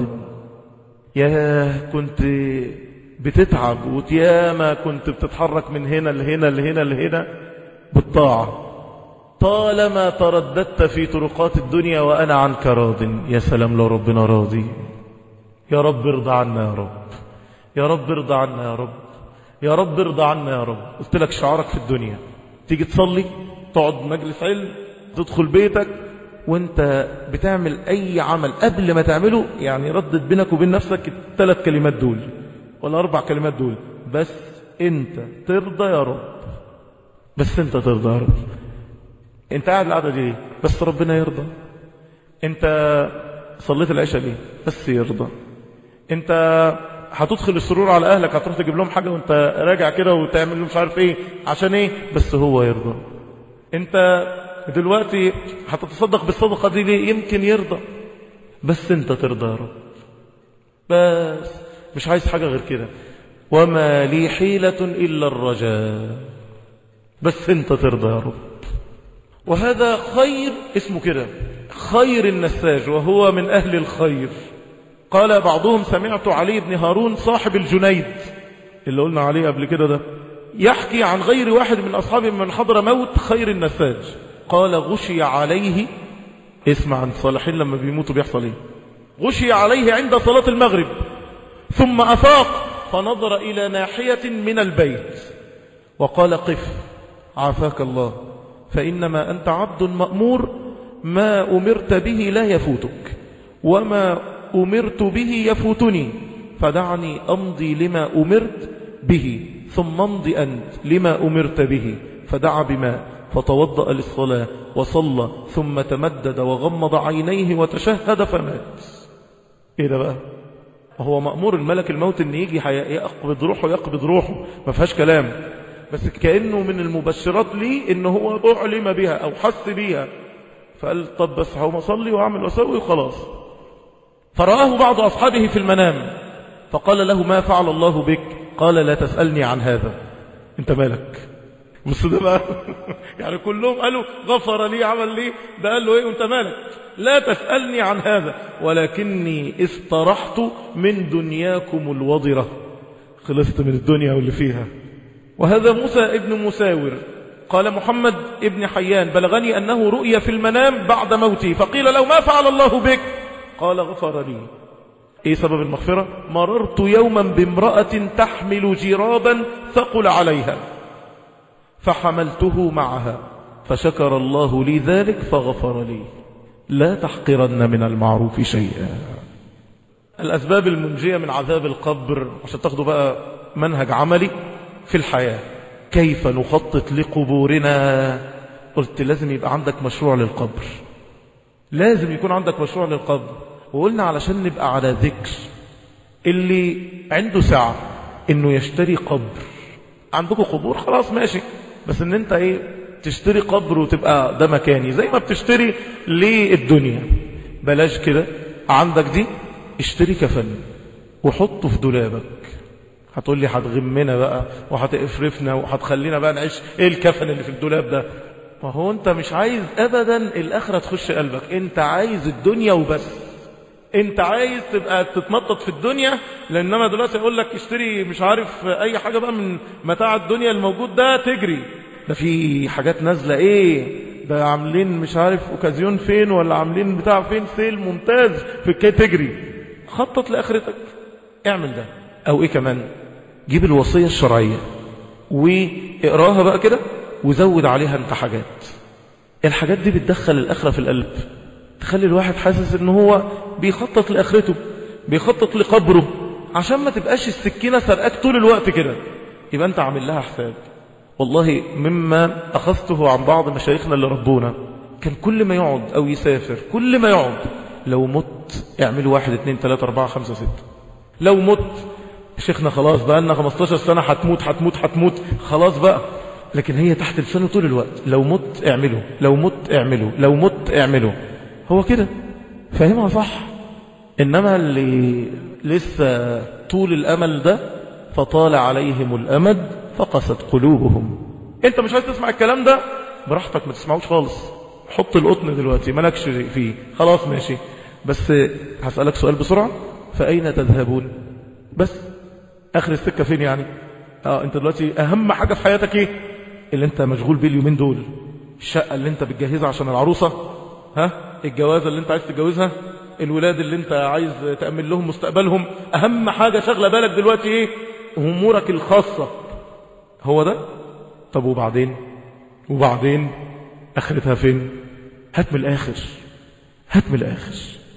يا كنت بتتعب وياما كنت بتتحرك من هنا لهنا لهنا لهنا بالطاعة طالما ترددت في طرقات الدنيا وأنا عنك راض يا سلام لو ربنا راضي يا رب ارضى عنا يا رب يا رب ارضى عنا يا رب يا رب ارضى عنا يا رب قلت لك شعارك في الدنيا تيجي تصلي تقعد مجلس علم تدخل بيتك وانت بتعمل اي عمل قبل ما تعمله يعني ردد بينك وبين نفسك الثلاث كلمات دول ولا اربع كلمات دول بس انت ترضى يا رب بس انت ترضى يا رب انت قاعد القعده دي ليه بس ربنا يرضى انت صليت العشاء ليه بس يرضى انت هتدخل السرور على اهلك هتروح تجيب لهم حاجه وانت راجع كده وتعمل مش عارف ايه عشان ايه بس هو يرضى انت دلوقتي هتتصدق بالصدقه دي ليه يمكن يرضى بس انت ترضى يا رب بس مش عايز حاجه غير كده وما لي حيله الا الرجاء بس انت ترضى يا رب وهذا خير اسمه كده خير النساج وهو من أهل الخير قال بعضهم سمعت علي بن هارون صاحب الجنيد اللي قلنا عليه قبل كده ده يحكي عن غير واحد من أصحابه من حضر موت خير النساج قال غشي عليه اسمع عن الصالحين لما بيموتوا بيحصل ايه غشي عليه عند صلاة المغرب ثم أفاق فنظر إلى ناحية من البيت وقال قف عافاك الله فإنما أنت عبد مأمور ما أمرت به لا يفوتك وما أمرت به يفوتني فدعني أمضي لما أمرت به ثم امضي أنت لما أمرت به فدعا بماء فتوضأ للصلاة وصلى ثم تمدد وغمض عينيه وتشهد فمات إيه ده بقى هو مأمور الملك الموت ان يجي يقبض روحه يقبض روحه ما فيهاش كلام بس كأنه من المبشرات لي ان هو أعلم بها أو حس بيها فقال طب بس هقوم أصلي وأعمل وأسوي وخلاص فرآه بعض أصحابه في المنام فقال له ما فعل الله بك قال لا تسألني عن هذا انت مالك بص ده بقى يعني كلهم قالوا غفر لي عمل لي ده قال له ايه وانت مالك لا تسألني عن هذا ولكني استرحت من دنياكم الوضرة خلصت من الدنيا واللي فيها وهذا موسى ابن مساور قال محمد ابن حيان بلغني أنه رؤيا في المنام بعد موتي فقيل له ما فعل الله بك قال غفر لي ايه سبب المغفرة مررت يوما بامرأة تحمل جرابا ثقل عليها فحملته معها فشكر الله لي ذلك فغفر لي لا تحقرن من المعروف شيئا الأسباب المنجية من عذاب القبر عشان تاخدوا بقى منهج عملي في الحياة كيف نخطط لقبورنا قلت لازم يبقى عندك مشروع للقبر لازم يكون عندك مشروع للقبر وقلنا علشان نبقى على ذكر اللي عنده سعة انه يشتري قبر عندكم قبور خلاص ماشي بس ان انت ايه تشتري قبر وتبقى ده مكاني زي ما بتشتري للدنيا بلاش كده عندك دي اشتري كفن وحطه في دولابك هتقول لي هتغمنا بقى وهتقفرفنا وهتخلينا بقى نعيش ايه الكفن اللي في الدولاب ده ما هو انت مش عايز ابدا الاخره تخش قلبك انت عايز الدنيا وبس انت عايز تبقى تتنطط في الدنيا لانما دلوقتي اقول لك اشتري مش عارف اي حاجة بقى من متاع الدنيا الموجود ده تجري ده في حاجات نازلة ايه ده عاملين مش عارف اوكازيون فين ولا عاملين بتاع فين سيل ممتاز في كي تجري خطط لاخرتك اعمل ده او ايه كمان جيب الوصية الشرعية واقراها بقى كده وزود عليها انت حاجات الحاجات دي بتدخل الاخرة في القلب تخلي الواحد حاسس ان هو بيخطط لاخرته بيخطط لقبره عشان ما تبقاش السكينة سرقاك طول الوقت كده يبقى انت عامل لها حساب والله مما أخذته عن بعض مشايخنا اللي ربونا كان كل ما يقعد أو يسافر كل ما يقعد لو مت اعملوا واحد اتنين تلاتة اربعة خمسة ستة لو مت شيخنا خلاص بقى لنا 15 سنة هتموت هتموت هتموت خلاص بقى لكن هي تحت لسانه طول الوقت لو مت اعمله لو مت اعمله لو مت اعمله هو كده فاهمها صح إنما اللي لسه طول الأمل ده فطال عليهم الأمد فقست قلوبهم انت مش عايز تسمع الكلام ده براحتك ما تسمعوش خالص حط القطن دلوقتي مالكش فيه خلاص ماشي بس هسألك سؤال بسرعة فأين تذهبون بس آخر السكة فين يعني اه انت دلوقتي أهم حاجة في حياتك ايه اللي انت مشغول بيه اليومين دول الشقة اللي انت بتجهزها عشان العروسة ها الجوازة اللي انت عايز تتجوزها الولاد اللي انت عايز تأمن لهم مستقبلهم أهم حاجة شغلة بالك دلوقتي ايه أمورك الخاصة هو ده طب وبعدين وبعدين اخرتها فين هات من الاخر هات من الاخر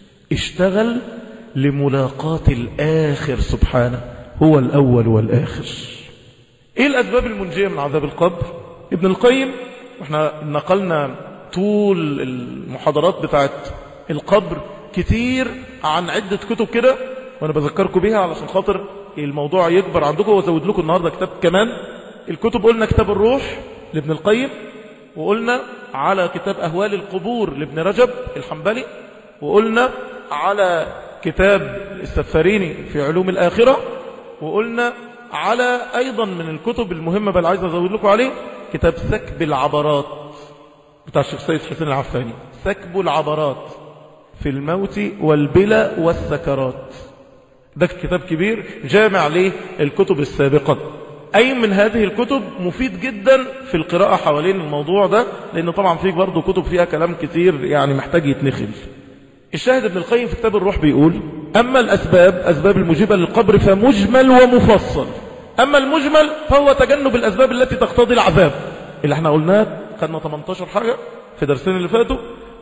اشتغل لملاقاة الاخر سبحانه هو الاول والاخر ايه الاسباب المنجية من عذاب القبر ابن القيم واحنا نقلنا طول المحاضرات بتاعت القبر كتير عن عدة كتب كده وانا بذكركم بيها علشان خاطر الموضوع يكبر عندكم وازود لكم النهاردة كتاب كمان الكتب قلنا كتاب الروح لابن القيم وقلنا على كتاب أهوال القبور لابن رجب الحنبلي وقلنا على كتاب السفاريني في علوم الآخرة وقلنا على أيضا من الكتب المهمة بل عايز أزود لكم عليه كتاب سكب العبرات بتاع الشيخ سيد حسين العفاني سكب العبرات في الموت والبلى والسكرات ده كتاب كبير جامع ليه الكتب السابقة أي من هذه الكتب مفيد جدا في القراءة حوالين الموضوع ده لأن طبعا فيه برضه كتب فيها كلام كتير يعني محتاج يتنخل الشاهد ابن القيم في كتاب الروح بيقول أما الأسباب أسباب المجيبة للقبر فمجمل ومفصل أما المجمل فهو تجنب الأسباب التي تقتضي العذاب اللي احنا قلناه خدنا 18 حاجة في درسين اللي فاتوا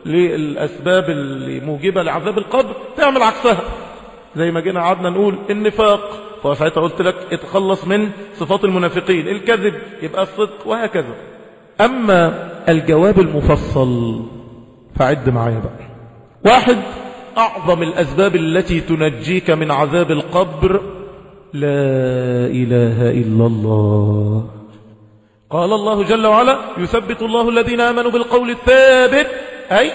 للأسباب الموجبة لعذاب القبر تعمل عكسها زي ما جينا قعدنا نقول النفاق فساعتها قلت لك اتخلص من صفات المنافقين الكذب يبقى الصدق وهكذا أما الجواب المفصل فعد معايا بقى واحد أعظم الأسباب التي تنجيك من عذاب القبر لا إله إلا الله قال الله جل وعلا يثبت الله الذين آمنوا بالقول الثابت أي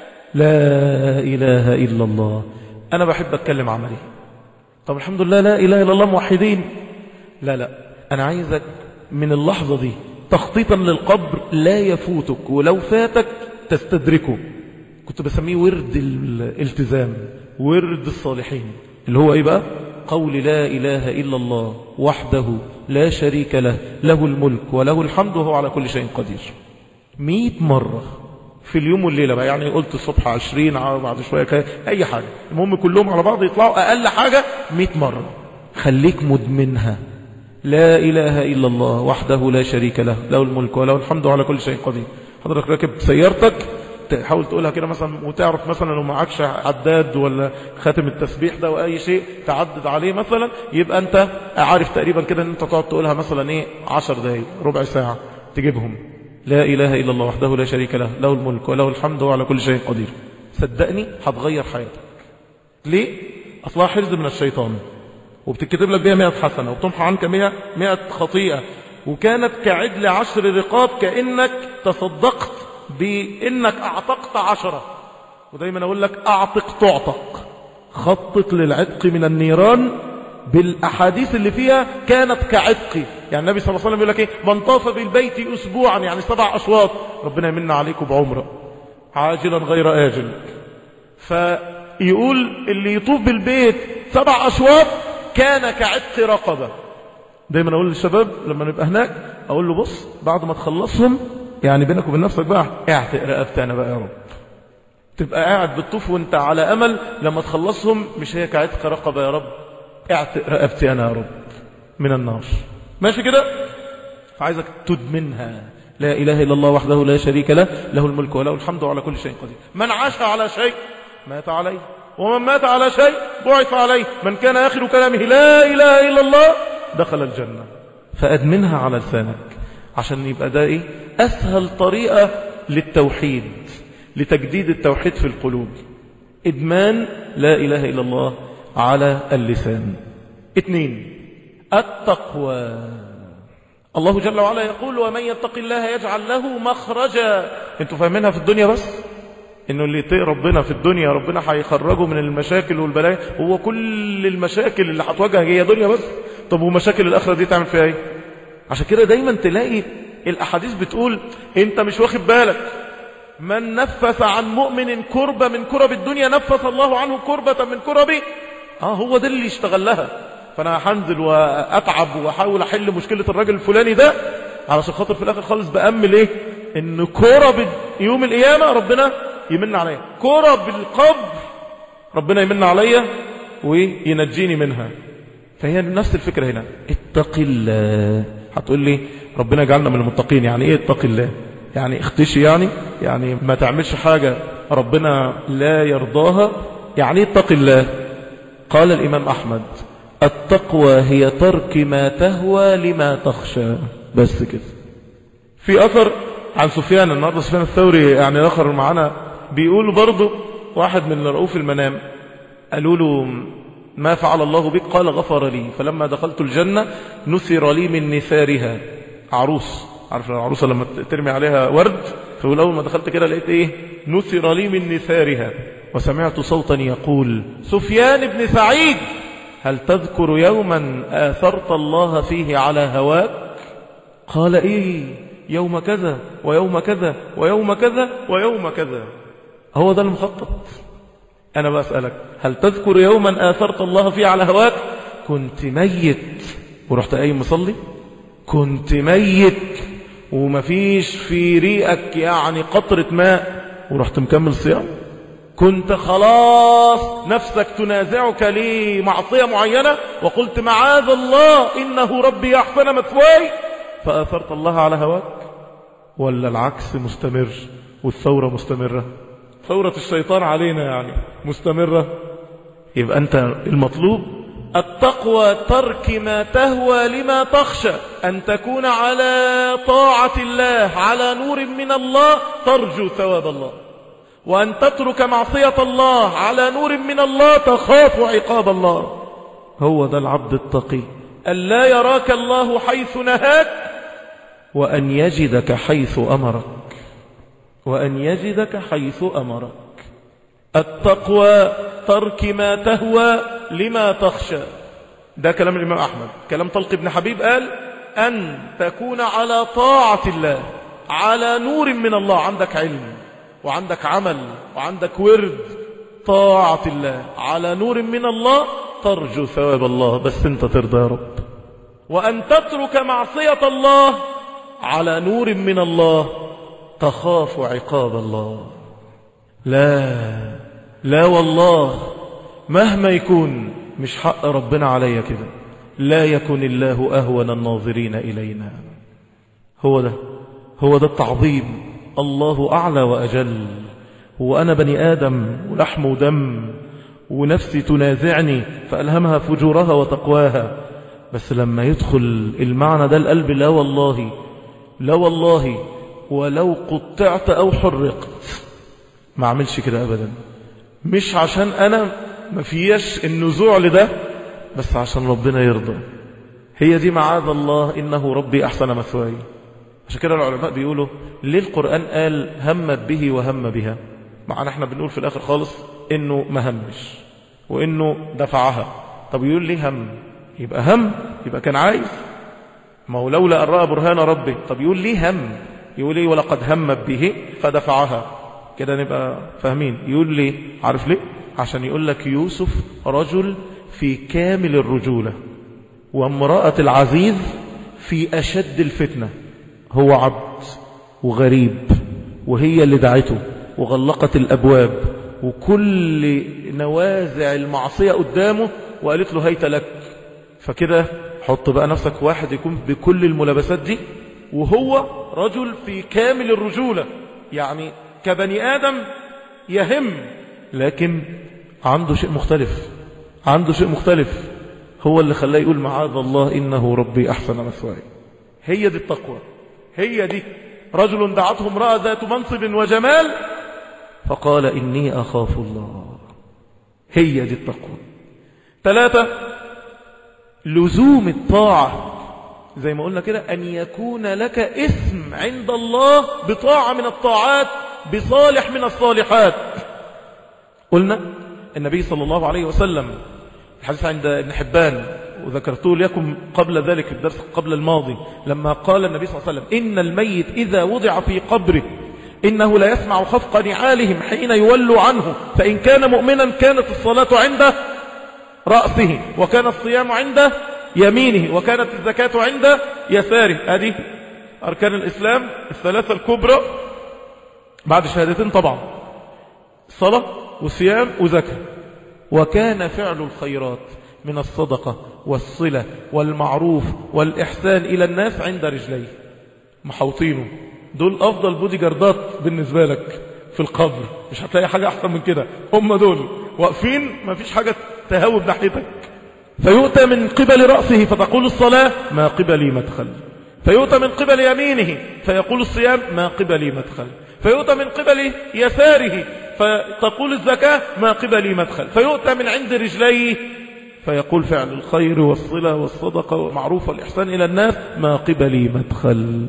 لا إله إلا الله أنا بحب أتكلم عملي طب الحمد لله لا إله إلا الله موحدين لا لا أنا عايزك من اللحظة دي تخطيطا للقبر لا يفوتك ولو فاتك تستدركه كنت بسميه ورد الالتزام ورد الصالحين اللي هو ايه بقى قول لا إله إلا الله وحده لا شريك له له الملك وله الحمد وهو على كل شيء قدير مئة مرة في اليوم والليلة بقى يعني قلت الصبح عشرين بعد شوية كده أي حاجة المهم كلهم على بعض يطلعوا أقل حاجة مئة مرة خليك مدمنها لا إله إلا الله وحده لا شريك له له الملك وله الحمد على كل شيء قدير حضرتك راكب سيارتك تحاول تقولها كده مثلا وتعرف مثلا لو معكش عداد ولا خاتم التسبيح ده واي شيء تعدد عليه مثلا يبقى انت عارف تقريبا كده ان انت تقعد تقولها مثلا ايه 10 دقايق ربع ساعة تجيبهم لا اله الا الله وحده لا شريك له له الملك وله الحمد وعلى كل شيء قدير صدقني هتغير حياتك ليه اصلها حرز من الشيطان وبتكتب لك بيها 100 حسنه وبتمحى عنك 100 100 خطيئه وكانت كعدل عشر رقاب كانك تصدقت بانك اعتقت عشرة ودايما اقول لك اعتق تعتق خطط للعتق من النيران بالاحاديث اللي فيها كانت كعتق يعني النبي صلى الله عليه وسلم يقول لك ايه من طاف بالبيت اسبوعا يعني سبع اشواط ربنا يمن عليكم بعمره عاجلا غير آجل يقول اللي يطوف بالبيت سبع أشواط كان كعتق رقبة دايما أقول للشباب لما نبقى هناك أقول له بص بعد ما تخلصهم يعني بينك وبين نفسك بقى اعتق رقبتي أنا بقى يا رب تبقى قاعد بتطوف وانت على أمل لما تخلصهم مش هي كعتق رقبة يا رب اعتق رقبتي أنا يا رب من النار ماشي كده فعايزك تدمنها لا إله إلا الله وحده لا شريك له له الملك وله الحمد على كل شيء قدير من عاش على شيء مات عليه ومن مات على شيء بعث عليه من كان آخر كلامه لا إله إلا الله دخل الجنة فأدمنها على لسانك عشان يبقى ده إيه أسهل طريقة للتوحيد لتجديد التوحيد في القلوب إدمان لا إله إلا الله على اللسان اثنين التقوى الله جل وعلا يقول ومن يتق الله يجعل له مخرجا انتوا فاهمينها في الدنيا بس انه اللي يطيق ربنا في الدنيا ربنا هيخرجه من المشاكل والبلايا هو كل المشاكل اللي هتواجه هي دنيا بس طب ومشاكل الاخره دي تعمل فيها ايه عشان كده دايما تلاقي الاحاديث بتقول انت مش واخد بالك من نفث عن مؤمن كربة من كرب الدنيا نفث الله عنه كربة من كربه اه هو ده اللي يشتغل لها فانا هنزل واتعب واحاول احل مشكلة الراجل الفلاني ده علشان خاطر في الاخر خالص بامل ايه ان كرب يوم القيامة ربنا يمن عليا كرب القبر ربنا يمن عليا وينجيني منها فهي نفس الفكرة هنا اتق الله هتقول لي ربنا يجعلنا من المتقين يعني ايه اتق الله يعني اختشي يعني يعني ما تعملش حاجة ربنا لا يرضاها يعني اتق الله قال الإمام أحمد التقوى هي ترك ما تهوى لما تخشى بس كده في أثر عن سفيان النهارده سفيان الثوري يعني آخر معنا بيقول برضه واحد من رؤوف المنام قالوا له ما فعل الله بك قال غفر لي فلما دخلت الجنة نثر لي من نثارها عروس عارف العروسة لما ترمي عليها ورد فيقول أول ما دخلت كده لقيت إيه نثر لي من نثارها وسمعت صوتا يقول سفيان بن سعيد هل تذكر يوما آثرت الله فيه على هواك قال إيه يوم كذا ويوم كذا ويوم كذا ويوم كذا هو ده المخطط أنا بسألك هل تذكر يوما آثرت الله فيه على هواك كنت ميت ورحت أي مصلي كنت ميت ومفيش في ريقك يعني قطرة ماء ورحت مكمل صيام كنت خلاص نفسك تنازعك لمعصية معينة وقلت معاذ الله إنه ربي أحسن مثواي فآثرت الله على هواك ولا العكس مستمر والثورة مستمرة ثورة الشيطان علينا يعني مستمرة يبقى أنت المطلوب التقوى ترك ما تهوى لما تخشى أن تكون على طاعة الله على نور من الله ترجو ثواب الله وأن تترك معصية الله على نور من الله تخاف عقاب الله هو ده العبد التقي أن لا يراك الله حيث نهاك وأن يجدك حيث أمرك وأن يجدك حيث أمرك التقوى ترك ما تهوى لما تخشى ده كلام الإمام أحمد كلام طلق بن حبيب قال أن تكون على طاعة الله على نور من الله عندك علم وعندك عمل وعندك ورد طاعة الله على نور من الله ترجو ثواب الله بس انت ترضى يا رب وأن تترك معصية الله على نور من الله تخاف عقاب الله لا لا والله مهما يكون مش حق ربنا عليا كده لا يكن الله أهون الناظرين إلينا هو ده هو ده التعظيم الله أعلى وأجل هو أنا بني آدم ولحم ودم ونفسي تنازعني فألهمها فجورها وتقواها بس لما يدخل المعنى ده القلب لا والله لا والله ولو قطعت أو حرقت ما عملش كده أبدا مش عشان أنا ما فيش النزوع لده بس عشان ربنا يرضى هي دي معاذ الله إنه ربي أحسن مثواي عشان كده العلماء بيقولوا ليه القرآن قال همت به وهم بها معنا احنا بنقول في الآخر خالص إنه ما همش وإنه دفعها طب يقول ليه هم يبقى هم يبقى كان عايز ما هو لولا أن رأى برهان ربه طب يقول ليه هم يقول ليه ولقد همت به فدفعها كده نبقى فاهمين يقول ليه عارف ليه عشان يقول لك يوسف رجل في كامل الرجولة وامرأة العزيز في أشد الفتنة هو عبد وغريب وهي اللي دعته وغلقت الأبواب وكل نوازع المعصية قدامه وقالت له هيت لك فكده حط بقى نفسك واحد يكون بكل الملابسات دي وهو رجل في كامل الرجولة يعني كبني آدم يهم لكن عنده شيء مختلف عنده شيء مختلف هو اللي خلاه يقول معاذ الله إنه ربي أحسن مثواي هي دي التقوى هي دي رجل دعته امرأة ذات منصب وجمال فقال إني أخاف الله هي دي التقوى ثلاثة لزوم الطاعة زي ما قلنا كده أن يكون لك اسم عند الله بطاعة من الطاعات بصالح من الصالحات قلنا النبي صلى الله عليه وسلم الحديث عند ابن حبان وذكرته لكم قبل ذلك الدرس قبل الماضي لما قال النبي صلى الله عليه وسلم إن الميت إذا وضع في قبره إنه لا يسمع خفق نعالهم حين يولوا عنه فإن كان مؤمنا كانت الصلاة عنده رأسه وكان الصيام عنده يمينه وكانت الزكاة عند يساره هذه أركان الإسلام الثلاثة الكبرى بعد شهادتين طبعا صلاة وصيام وزكاة وكان فعل الخيرات من الصدقة والصلة والمعروف والإحسان إلى الناس عند رجليه محوطينه دول أفضل بودي جاردات بالنسبة لك في القبر مش هتلاقي حاجة أحسن من كده هم دول واقفين ما فيش حاجة تهوب ناحيتك فيؤتى من قبل رأسه فتقول الصلاة ما قبلي مدخل فيؤتى من قبل يمينه فيقول الصيام ما قبلي مدخل فيؤتى من قبل يساره فتقول الزكاة ما قبلي مدخل فيؤتى من عند رجليه فيقول فعل الخير والصلة والصدقة والمعروف والإحسان إلى الناس ما قبلي مدخل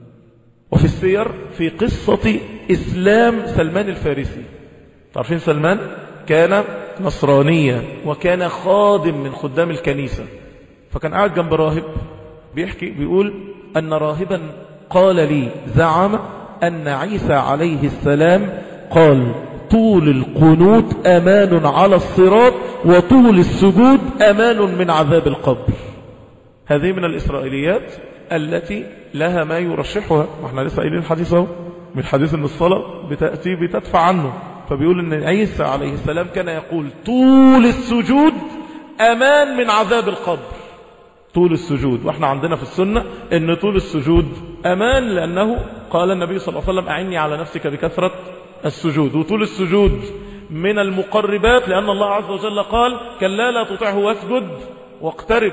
وفي السير في قصة إسلام سلمان الفارسي تعرفين سلمان كان نصرانيا وكان خادم من خدام الكنيسة فكان قاعد جنب راهب بيحكي بيقول أن راهبا قال لي زعم أن عيسى عليه السلام قال طول القنوت أمان على الصراط وطول السجود أمان من عذاب القبر هذه من الإسرائيليات التي لها ما يرشحها واحنا لسه قايلين الحديث اهو من حديث ان الصلاة بتأتي بتدفع عنه فبيقول ان عيسى عليه السلام كان يقول طول السجود امان من عذاب القبر طول السجود واحنا عندنا في السنة ان طول السجود امان لانه قال النبي صلى الله عليه وسلم اعني على نفسك بكثرة السجود وطول السجود من المقربات لان الله عز وجل قال كلا لا تطعه واسجد واقترب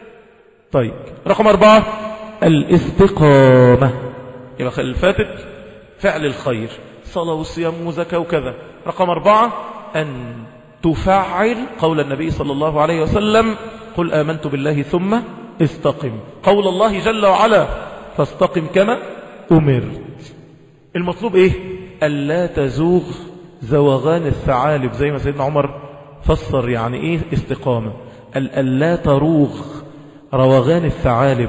طيب رقم أربعة الاستقامة يبقى الفاتت فعل الخير صلاة وصيام وزكاة وكذا رقم أربعة أن تفعل قول النبي صلى الله عليه وسلم قل آمنت بالله ثم استقم قول الله جل وعلا فاستقم كما أمرت المطلوب إيه ألا تزوغ زوغان الثعالب زي ما سيدنا عمر فسر يعني إيه استقامة ألا تروغ روغان الثعالب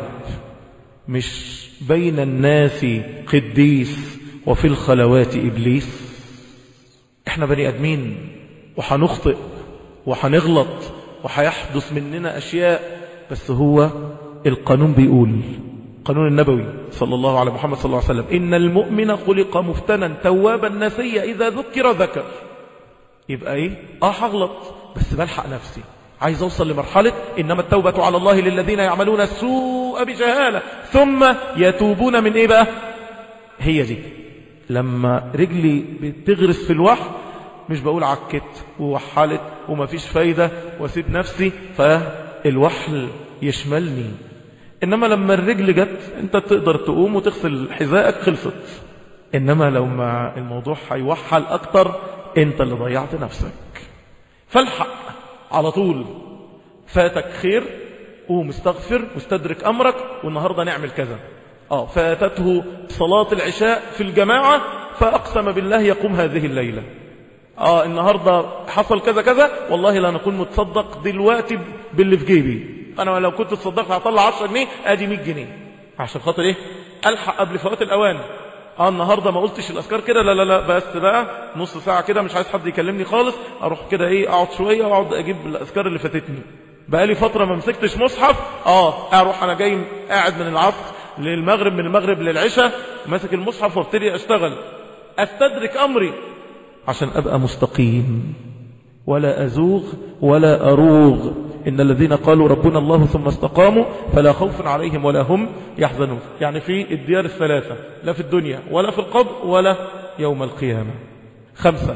مش بين الناس قديس وفي الخلوات إبليس احنا بني أدمين وحنخطئ وحنغلط وحيحدث مننا أشياء بس هو القانون بيقول قانون النبوي صلى الله على محمد صلى الله عليه وسلم إن المؤمن خلق مفتنا توابا نسيا إذا ذكر ذكر يبقى إيه آه هغلط بس بلحق نفسي عايز أوصل لمرحلة إنما التوبة على الله للذين يعملون السوء بجهالة ثم يتوبون من إيه بقى هي دي لما رجلي بتغرس في الوحل مش بقول عكت ووحلت ومفيش فايدة واسيب نفسي فالوحل يشملني إنما لما الرجل جت أنت تقدر تقوم وتغسل حذائك خلصت إنما لو ما الموضوع هيوحل أكتر أنت اللي ضيعت نفسك فالحق على طول فاتك خير قوم استغفر واستدرك أمرك والنهاردة نعمل كذا آه فاتته صلاة العشاء في الجماعة فأقسم بالله يقوم هذه الليلة آه النهاردة حصل كذا كذا والله لا نكون متصدق دلوقتي باللي في جيبي أنا لو كنت تصدقت هطلع 10 جنيه أدي 100 جنيه عشان خاطر إيه ألحق قبل فوات الأوان اه النهاردة ما قلتش الأذكار كده لا لا لا بس بقى نص ساعة كده مش عايز حد يكلمني خالص أروح كده إيه أقعد شوية وأقعد أجيب الأذكار اللي فاتتني بقى لي فترة ما مسكتش مصحف اه أروح أنا جاي قاعد من العصر للمغرب من المغرب للعشاء ماسك المصحف وابتدي أشتغل أستدرك أمري عشان أبقى مستقيم ولا أزوغ ولا أروغ إن الذين قالوا ربنا الله ثم استقاموا فلا خوف عليهم ولا هم يحزنون يعني في الديار الثلاثة لا في الدنيا ولا في القبر ولا يوم القيامة خمسة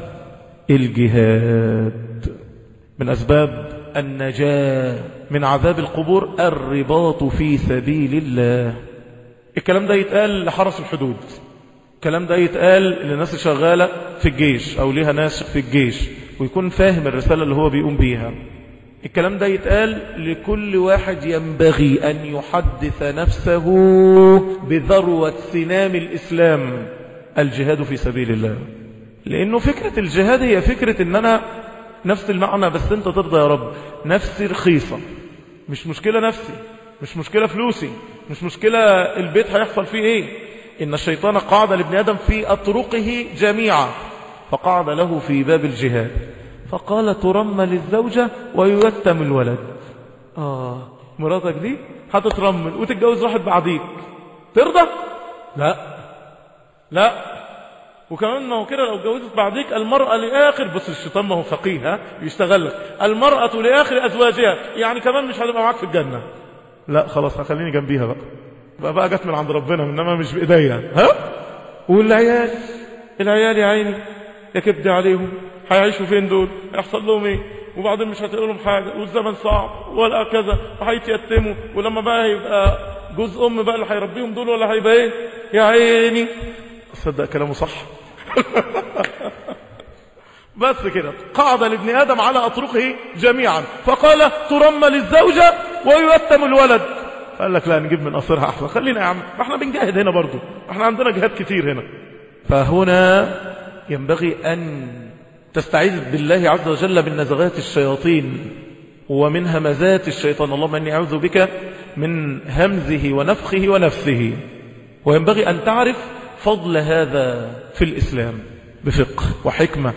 الجهاد من أسباب النجاة من عذاب القبور الرباط في سبيل الله الكلام ده يتقال لحرس الحدود الكلام ده يتقال للناس شغالة في الجيش أو ليها ناس في الجيش ويكون فاهم الرسالة اللي هو بيقوم بيها الكلام ده يتقال لكل واحد ينبغي أن يحدث نفسه بذروة سنام الإسلام الجهاد في سبيل الله لأنه فكرة الجهاد هي فكرة أن أنا نفس المعنى بس أنت ترضى يا رب نفسي رخيصة مش مشكلة نفسي مش مشكلة فلوسي مش مشكلة البيت هيحصل فيه ايه إن الشيطان قعد لابن آدم في أطرقه جميعا فقعد له في باب الجهاد فقال ترمل الزوجة ويتم الولد آه مراتك دي هتترمل وتتجوز واحد بعديك ترضى لا لا وكمان ما هو كده لو اتجوزت بعديك المرأة لآخر بص الشيطان ما هو فقيه ها يشتغل لك المرأة لآخر أزواجها يعني كمان مش هتبقى معاك في الجنة لا خلاص هخليني جنبيها بقى بقى بقى جت من عند ربنا انما مش بايديا ها والعيال العيال يا عيني يا كبدي عليهم هيعيشوا فين دول هيحصل لهم ايه وبعدين مش هتقول لهم حاجه والزمن صعب ولا كذا وهيتيتموا ولما بقى يبقى جوز ام بقى اللي هيربيهم دول ولا هيبقى ايه يا عيني صدق كلامه صح بس كده قعد لابن آدم على أطرقه جميعا فقال ترمل الزوجة ويتم الولد قال لك لا نجيب من قصرها أحسن خلينا يا عم احنا بنجاهد هنا برضو احنا عندنا جهاد كتير هنا فهنا ينبغي أن تستعيذ بالله عز وجل من نزغات الشياطين ومن همزات الشيطان اللهم أني أعوذ بك من همزه ونفخه ونفسه وينبغي أن تعرف فضل هذا في الإسلام بفقه وحكمة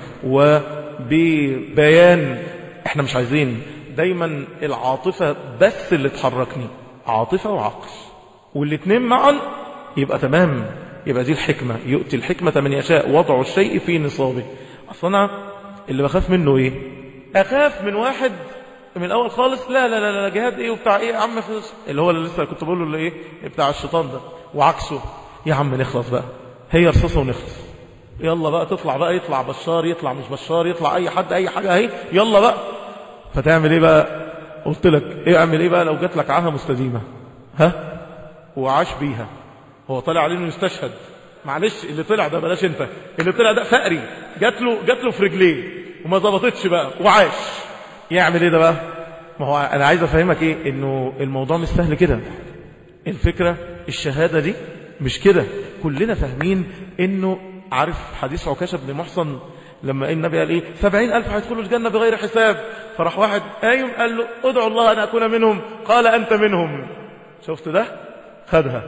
وببيان احنا مش عايزين دايما العاطفة بس اللي تحركني عاطفة وعقل والاتنين معا يبقى تمام يبقى دي الحكمة يؤتي الحكمة من يشاء وضع الشيء في نصابه أصلا اللي بخاف منه ايه أخاف من واحد من الأول خالص لا لا لا, لا جهاد ايه وبتاع ايه يا عم فلوس اللي هو اللي لسه كنت بقوله اللي ايه بتاع الشيطان ده وعكسه يا عم نخلص بقى هي رصاصة ونخلص يلا بقى تطلع بقى يطلع بشار يطلع مش بشار يطلع اي حد اي حاجة اهي يلا بقى فتعمل ايه بقى قلت لك ايه اعمل ايه بقى لو جات لك عاهة مستديمة ها وعاش بيها هو طلع عليه انه يستشهد معلش اللي طلع ده بلاش انت اللي طلع ده فقري جات له جات له في رجليه وما ظبطتش بقى وعاش يعمل ايه ده بقى ما هو انا عايز افهمك ايه انه الموضوع مش سهل كده الفكرة الشهادة دي مش كده كلنا فاهمين انه عارف حديث عكاشة بن محصن لما النبي قال ايه سبعين ألف هيدخلوا الجنة بغير حساب فراح واحد قايم قال له ادعو الله أن أكون منهم قال أنت منهم شفت ده خدها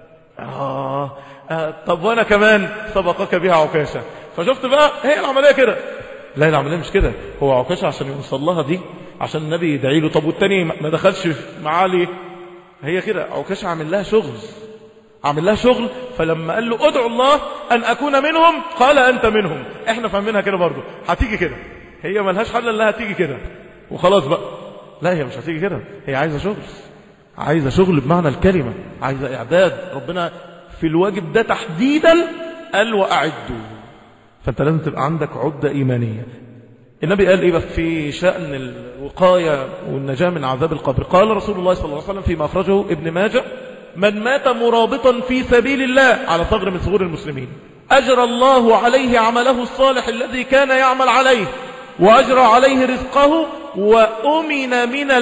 آه. آه. طب وأنا كمان سبقك بها عكاشة فشفت بقى هي العملية كده لا العملية مش كده هو عكاشة عشان يوصل لها دي عشان النبي يدعي له طب والتاني ما دخلش معاه ليه هي كده عكاشة عامل لها شغل عامل لها شغل فلما قال له ادعو الله أن أكون منهم قال أنت منهم احنا فاهمينها كده برضو هتيجي كده هي ملهاش حل الا هتيجي كده وخلاص بقى لا هي مش هتيجي كده هي عايزة شغل عايزة شغل بمعنى الكلمة عايزة إعداد ربنا في الواجب ده تحديدا قال وأعدوا فأنت لازم تبقى عندك عدة إيمانية النبي قال إيه في شأن الوقاية والنجاة من عذاب القبر قال رسول الله صلى الله عليه وسلم فيما أخرجه ابن ماجه من مات مرابطا في سبيل الله على ثغر من ثغور المسلمين أجرى الله عليه عمله الصالح الذي كان يعمل عليه وأجرى عليه رزقه وأمن من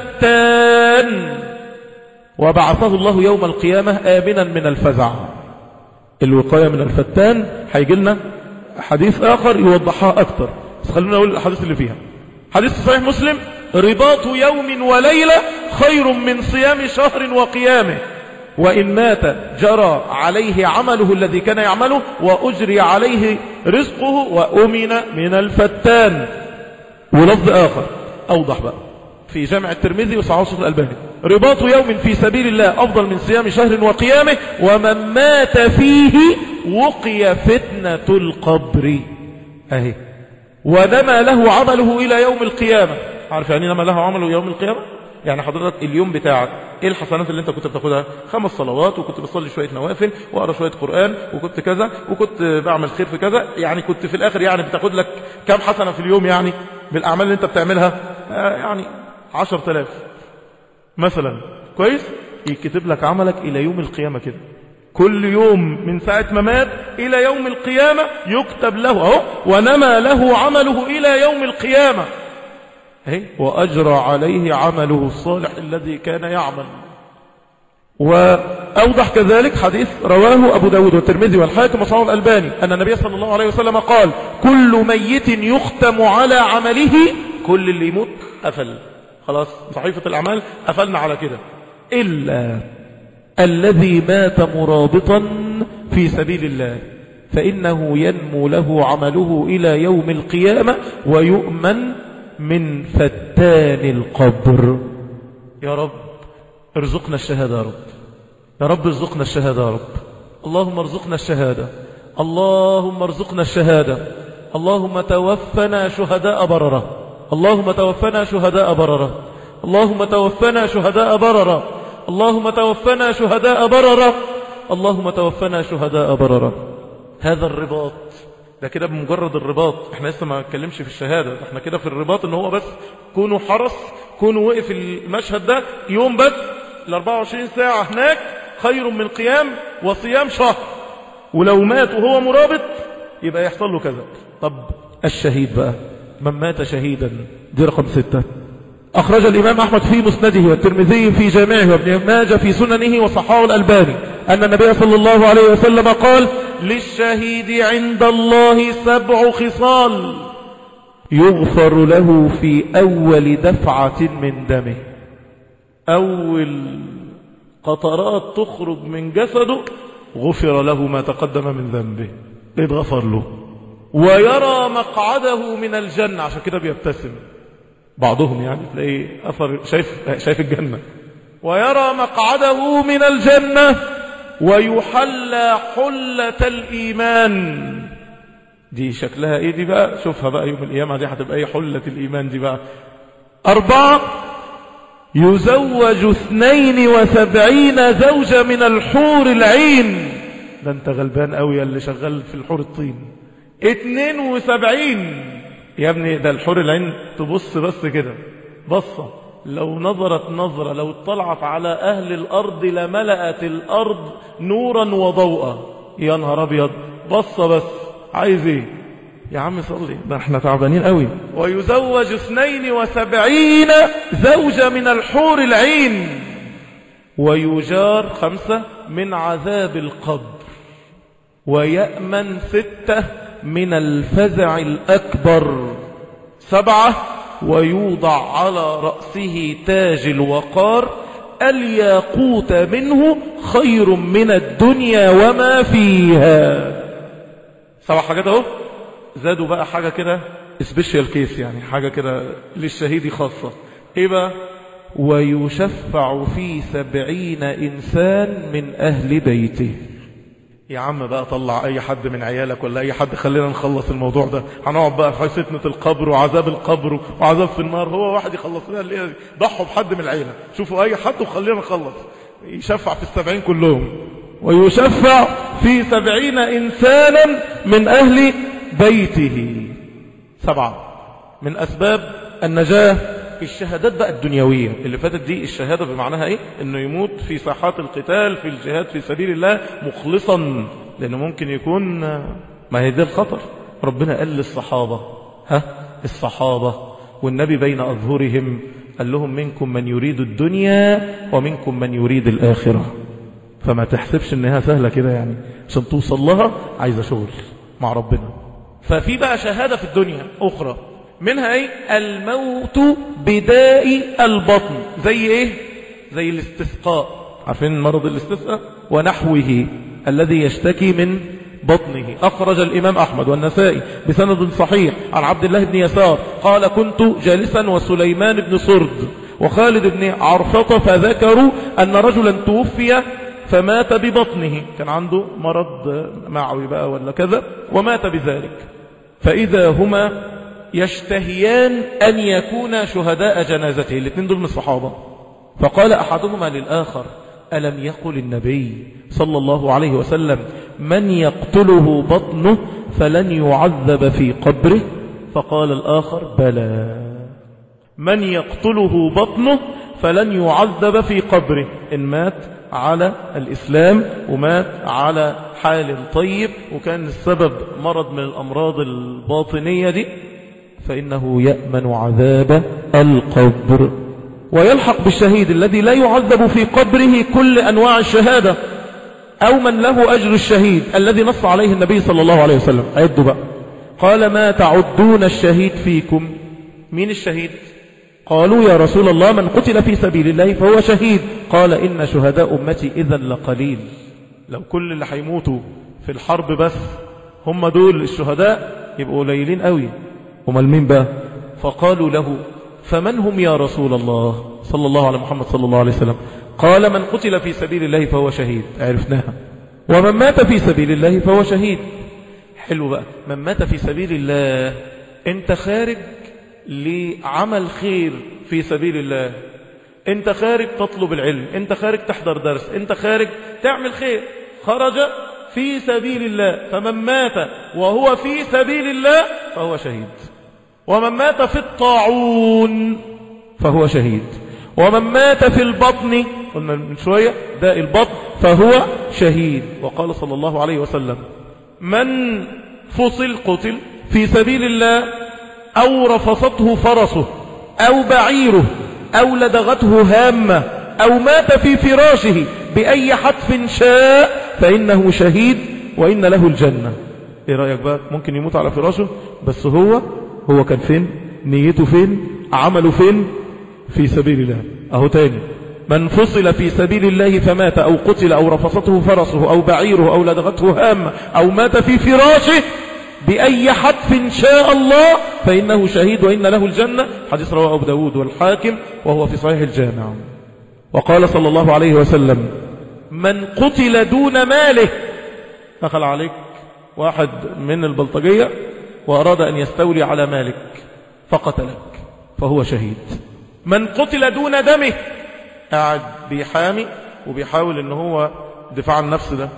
الفتان وبعثه الله يوم القيامة آمنا من الفزع الوقاية من الفتان هيجي لنا حديث آخر يوضحها أكثر بس خلونا نقول الحديث اللي فيها حديث صحيح مسلم رباط يوم وليلة خير من صيام شهر وقيامه وإن مات جرى عليه عمله الذي كان يعمله وأجري عليه رزقه وأمن من الفتان ولفظ آخر أوضح بقى في جامع الترمذي وصحاح الألباني رباط يوم في سبيل الله أفضل من صيام شهر وقيامه ومن مات فيه وقي فتنة القبر أهي ونما له عمله إلى يوم القيامة عارف يعني نما له عمله يوم القيامة يعني حضرتك اليوم بتاعك ايه الحسنات اللي انت كنت بتاخدها خمس صلوات وكنت بتصلي شوية نوافل واقرا شوية قرآن وكنت كذا وكنت بعمل خير في كذا يعني كنت في الاخر يعني بتاخد لك كام حسنة في اليوم يعني بالاعمال اللي انت بتعملها آه يعني عشر تلاف مثلا كويس يكتب لك عملك الى يوم القيامة كده كل يوم من ساعة ما مات إلى يوم القيامة يكتب له أهو ونما له عمله إلى يوم القيامة أهي وأجرى عليه عمله الصالح الذي كان يعمل وأوضح كذلك حديث رواه أبو داود والترمذي والحاكم وصحابه الألباني أن النبي صلى الله عليه وسلم قال كل ميت يختم على عمله كل اللي يموت قفل خلاص صحيفة الأعمال قفلنا على كده إلا الذي مات مرابطا في سبيل الله فإنه ينمو له عمله إلى يوم القيامة ويؤمن من فتان القبر يا رب ارزقنا الشهادة يا رب يا رب ارزقنا الشهادة يا رب اللهم ارزقنا الشهادة اللهم ارزقنا الشهادة اللهم توفنا شهداء بررة اللهم توفنا شهداء بررة اللهم توفنا شهداء بررة اللهم توفنا شهداء بررة اللهم توفنا شهداء بررة هذا الرباط ده كده بمجرد الرباط احنا لسه ما نتكلمش في الشهادة احنا كده في الرباط ان هو بس كونوا حرس كونوا وقف المشهد ده يوم بس ال 24 ساعة هناك خير من قيام وصيام شهر ولو مات وهو مرابط يبقى يحصل له كذا طب الشهيد بقى من مات شهيدا دي رقم ستة أخرج الإمام أحمد في مسنده والترمذي في جامعه وابن ماجه في سننه وصحاه الألباني أن النبي صلى الله عليه وسلم قال للشهيد عند الله سبع خصال يغفر له في أول دفعة من دمه أول قطرات تخرج من جسده غفر له ما تقدم من ذنبه اتغفر له ويرى مقعده من الجنة عشان كده بيبتسم بعضهم يعني تلاقيه أثر شايف, شايف الجنة ويرى مقعده من الجنة ويحلى حلة الإيمان دي شكلها ايه دي بقى شوفها بقى يوم القيامة دي هتبقى ايه حلة الإيمان دي بقى أربعة يزوج اثنين وسبعين زوجة من الحور العين ده انت غلبان قوي اللي شغال في الحور الطين اتنين وسبعين يا ابني ده الحور العين تبص بس كده بصة لو نظرت نظرة لو اطلعت على أهل الأرض لملأت الأرض نورا وضوءا يا نهار أبيض بصة بس عايز ايه يا عم صلي ده احنا تعبانين قوي ويزوج اثنين وسبعين زوجة من الحور العين ويجار خمسة من عذاب القبر ويأمن ستة من الفزع الأكبر سبعة ويوضع على رأسه تاج الوقار الياقوت منه خير من الدنيا وما فيها سبع حاجات اهو زادوا بقى حاجة كده سبيشال كيس يعني حاجة كده للشهيد خاصة ايه بقى ويشفع في سبعين إنسان من أهل بيته يا عم بقى طلع أي حد من عيالك ولا أي حد خلينا نخلص الموضوع ده هنقعد بقى في فتنة القبر وعذاب القبر وعذاب في النار هو واحد يخلص لنا الليلة دي ضحوا بحد من العيلة شوفوا أي حد وخلينا نخلص يشفع في السبعين كلهم ويشفع في سبعين إنسانا من أهل بيته سبعة من أسباب النجاة الشهادات بقى الدنيوية اللي فاتت دي الشهادة بمعناها ايه انه يموت في ساحات القتال في الجهاد في سبيل الله مخلصا لانه ممكن يكون ما هي ده الخطر ربنا قال للصحابة ها الصحابة والنبي بين أظهرهم قال لهم منكم من يريد الدنيا ومنكم من يريد الآخرة فما تحسبش انها سهلة كده يعني عشان توصل لها عايزة شغل مع ربنا ففي بقى شهادة في الدنيا أخرى منها ايه الموت بداء البطن زي ايه زي الاستسقاء عارفين مرض الاستسقاء ونحوه الذي يشتكي من بطنه أخرج الإمام أحمد والنسائي بسند صحيح عن عبد الله بن يسار قال كنت جالسا وسليمان بن صرد وخالد بن عرفطة فذكروا أن رجلا توفي فمات ببطنه كان عنده مرض معوي بقى ولا كذا ومات بذلك فإذا هما يشتهيان أن يكونا شهداء جنازته الاثنين دول من الصحابة فقال أحدهما للآخر ألم يقل النبي صلى الله عليه وسلم من يقتله بطنه فلن يعذب في قبره فقال الآخر بلى من يقتله بطنه فلن يعذب في قبره إن مات على الإسلام ومات على حال طيب وكان السبب مرض من الأمراض الباطنية دي فإنه يأمن عذاب القبر ويلحق بالشهيد الذي لا يعذب في قبره كل أنواع الشهادة أو من له أجر الشهيد الذي نص عليه النبي صلى الله عليه وسلم عدوا بقى قال ما تعدون الشهيد فيكم مين الشهيد قالوا يا رسول الله من قتل في سبيل الله فهو شهيد قال إن شهداء أمتي إذا لقليل لو كل اللي هيموتوا في الحرب بس هم دول الشهداء يبقوا قليلين قوي هم المين بقى فقالوا له فمن هم يا رسول الله صلى الله على محمد صلى الله عليه وسلم قال من قتل في سبيل الله فهو شهيد عرفناها ومن مات في سبيل الله فهو شهيد حلو بقى من مات في سبيل الله انت خارج لعمل خير في سبيل الله انت خارج تطلب العلم انت خارج تحضر درس انت خارج تعمل خير خرج في سبيل الله فمن مات وهو في سبيل الله فهو شهيد ومن مات في الطاعون فهو شهيد ومن مات في البطن قلنا من شوية داء البطن فهو شهيد وقال صلى الله عليه وسلم من فصل قتل في سبيل الله أو رفصته فرسه أو بعيره أو لدغته هامة أو مات في فراشه بأي حتف شاء فإنه شهيد وإن له الجنة إيه رأيك بقى ممكن يموت على فراشه بس هو هو كان فين نيته فين عمله فين في سبيل الله أهو تاني من فصل في سبيل الله فمات أو قتل أو رفصته فرسه أو بعيره أو لدغته هامة أو مات في فراشه بأي حتف شاء الله فإنه شهيد وإن له الجنة حديث رواه أبو داود والحاكم وهو في صحيح الجامع وقال صلى الله عليه وسلم من قتل دون ماله دخل عليك واحد من البلطجية وأراد أن يستولي على مالك فقتلك فهو شهيد من قتل دون دمه قاعد بيحامي وبيحاول ان هو دفاع عن النفس ده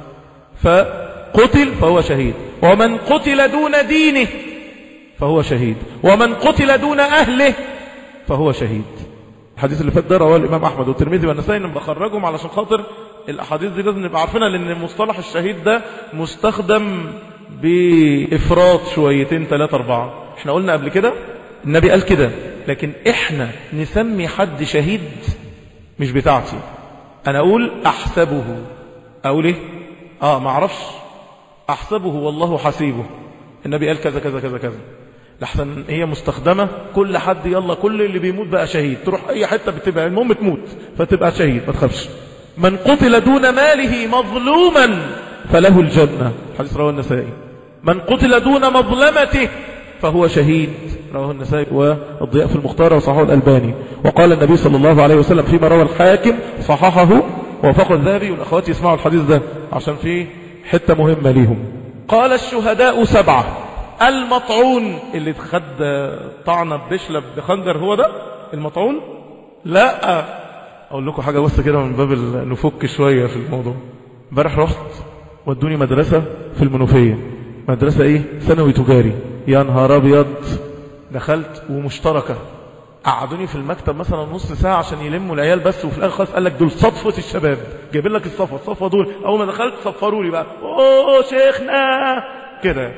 فقتل فهو شهيد ومن قتل دون دينه فهو شهيد ومن قتل دون أهله فهو شهيد الحديث اللي فات ده رواه الإمام أحمد والترمذي والنسائي أنا بخرجهم علشان خاطر الأحاديث دي لازم نبقى عارفينها لأن مصطلح الشهيد ده مستخدم بإفراط شويتين ثلاثة أربعة احنا قلنا قبل كده النبي قال كده لكن احنا نسمي حد شهيد مش بتاعتي انا اقول احسبه اقول ايه اه ما اعرفش احسبه والله حسيبه النبي قال كذا كذا كذا كذا لحسن هي مستخدمة كل حد يلا كل اللي بيموت بقى شهيد تروح اي حتة بتبقى المهم تموت فتبقى شهيد ما تخافش من قتل دون ماله مظلوما فله الجنة حديث رواه النسائي من قتل دون مظلمته فهو شهيد رواه النسائي والضياء في المختار وصححه الألباني وقال النبي صلى الله عليه وسلم فيما روى الحاكم صححه وفق الذهبي والأخوات يسمعوا الحديث ده عشان فيه حتة مهمة ليهم قال الشهداء سبعة المطعون اللي خد طعنة بشلب بخنجر هو ده المطعون لا أقول لكم حاجة بس كده من باب نفك شوية في الموضوع امبارح رحت ودوني مدرسة في المنوفية مدرسة ايه ثانوي تجاري يا نهار ابيض دخلت ومشتركة قعدوني في المكتب مثلا نص ساعة عشان يلموا العيال بس وفي الاخر خالص قال لك دول صفوة الشباب جايبين لك الصفوة الصفوة دول اول ما دخلت صفروا لي بقى اوه شيخنا كده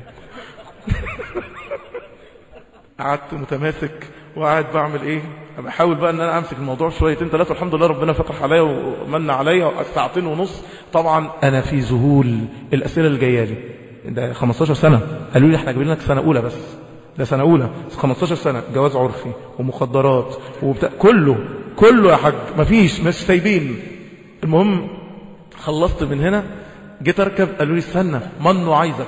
قعدت متماسك وقاعد بعمل ايه بحاول بقى ان انا امسك الموضوع شويتين ثلاثه والحمد لله ربنا فتح عليا ومن عليا ساعتين ونص طبعا انا في ذهول الاسئله اللي جايه لي ده 15 سنه قالوا لي احنا جايبين لك سنه اولى بس ده سنه اولى 15 سنه جواز عرفي ومخدرات وبتاع كله كله يا حاج مفيش مش سايبين المهم خلصت من هنا جيت اركب قالوا لي استنى منو عايزك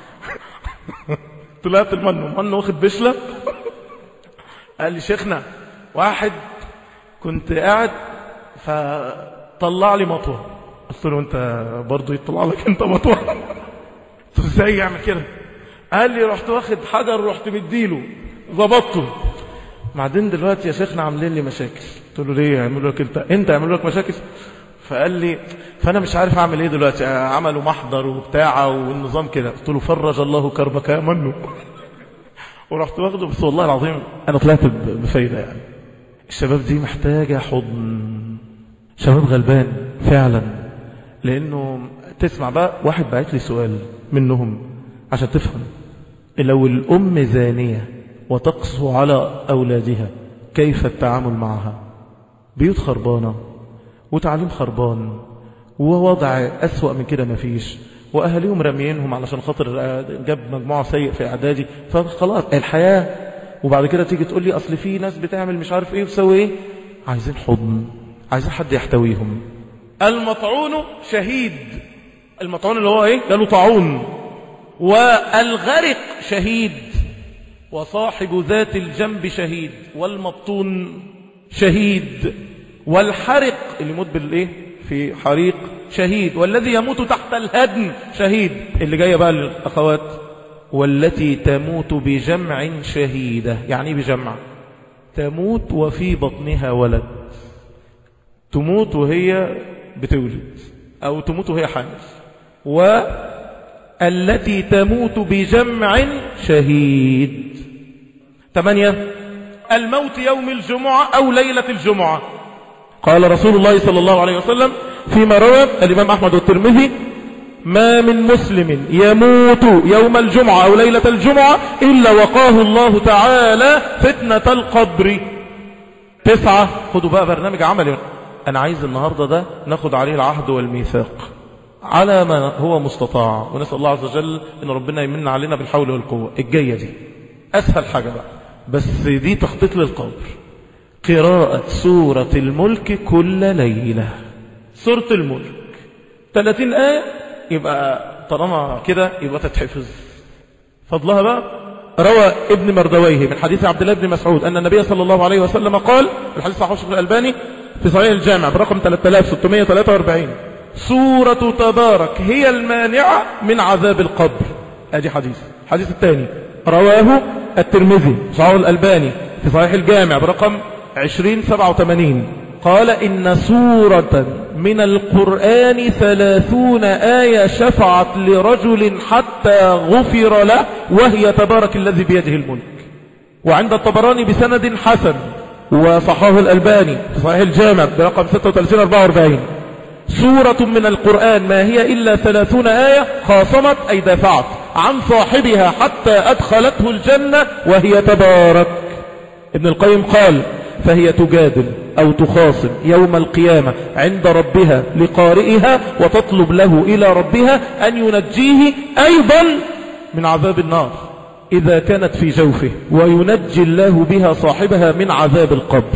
طلعت المنو منو واخد بشلة قال لي شيخنا واحد كنت قاعد فطلع لي مطوة قلت له انت برضه يطلع لك انت مطوة قلت له ازاي يعمل كده قال لي رحت واخد حجر رحت مديله ظبطته بعدين دلوقتي يا شيخنا عاملين لي مشاكل قلت له ليه يعملوا لك انت انت يعملوا لك مشاكل فقال لي فانا مش عارف اعمل ايه دلوقتي عملوا محضر وبتاع والنظام كده قلت له فرج الله كربك يا منه ورحت واخده بس والله العظيم انا طلعت بفايده يعني الشباب دي محتاجه حضن شباب غلبان فعلا لانه تسمع بقى واحد بعت لي سؤال منهم عشان تفهم لو الام زانيه وتقسو على اولادها كيف التعامل معها بيوت خربانه وتعليم خربان ووضع أسوأ من كده مفيش وأهاليهم رميينهم علشان خاطر جاب مجموعة سيء في إعدادي فخلاص الحياة وبعد كده تيجي تقول لي أصل في ناس بتعمل مش عارف إيه وتسوي إيه عايزين حضن عايزين حد يحتويهم المطعون شهيد المطعون اللي هو إيه قالوا طاعون والغرق شهيد وصاحب ذات الجنب شهيد والمبطون شهيد والحرق اللي يموت بالايه في حريق شهيد والذي يموت تحت الهدم شهيد اللي جايه بقى للاخوات والتي تموت بجمع شهيده يعني بجمع تموت وفي بطنها ولد تموت وهي بتولد او تموت وهي حامل والتي تموت بجمع شهيد ثمانية الموت يوم الجمعة أو ليلة الجمعة قال رسول الله صلى الله عليه وسلم فيما روى الإمام أحمد والترمذي ما من مسلم يموت يوم الجمعة أو ليلة الجمعة إلا وقاه الله تعالى فتنة القبر تسعة خدوا بقى برنامج عملي أنا عايز النهاردة ده ناخد عليه العهد والميثاق على ما هو مستطاع ونسأل الله عز وجل أن ربنا يمن علينا بالحول والقوة الجاية دي أسهل حاجة بقى بس دي تخطيط للقبر قراءة سورة الملك كل ليلة سورة الملك 30 آية يبقى طالما كده يبقى تتحفظ فضلها بقى روى ابن مردويه من حديث عبد الله بن مسعود أن النبي صلى الله عليه وسلم قال الحديث صحيح الشيخ الألباني في صحيح الجامع برقم 3643 سورة تبارك هي المانعة من عذاب القبر ادي حديث الحديث الثاني رواه الترمذي صحيح الألباني في صحيح الجامع برقم 2087 قال إن سورة من القرآن ثلاثون آية شفعت لرجل حتى غفر له وهي تبارك الذي بيده الملك وعند الطبراني بسند حسن وصحاه الألباني في صحيح الجامع برقم 36-44 سورة من القرآن ما هي إلا ثلاثون آية خاصمت أي دافعت عن صاحبها حتى أدخلته الجنة وهي تبارك ابن القيم قال فهي تجادل أو تخاصم يوم القيامة عند ربها لقارئها وتطلب له إلى ربها أن ينجيه أيضا من عذاب النار إذا كانت في جوفه وينجي الله بها صاحبها من عذاب القبر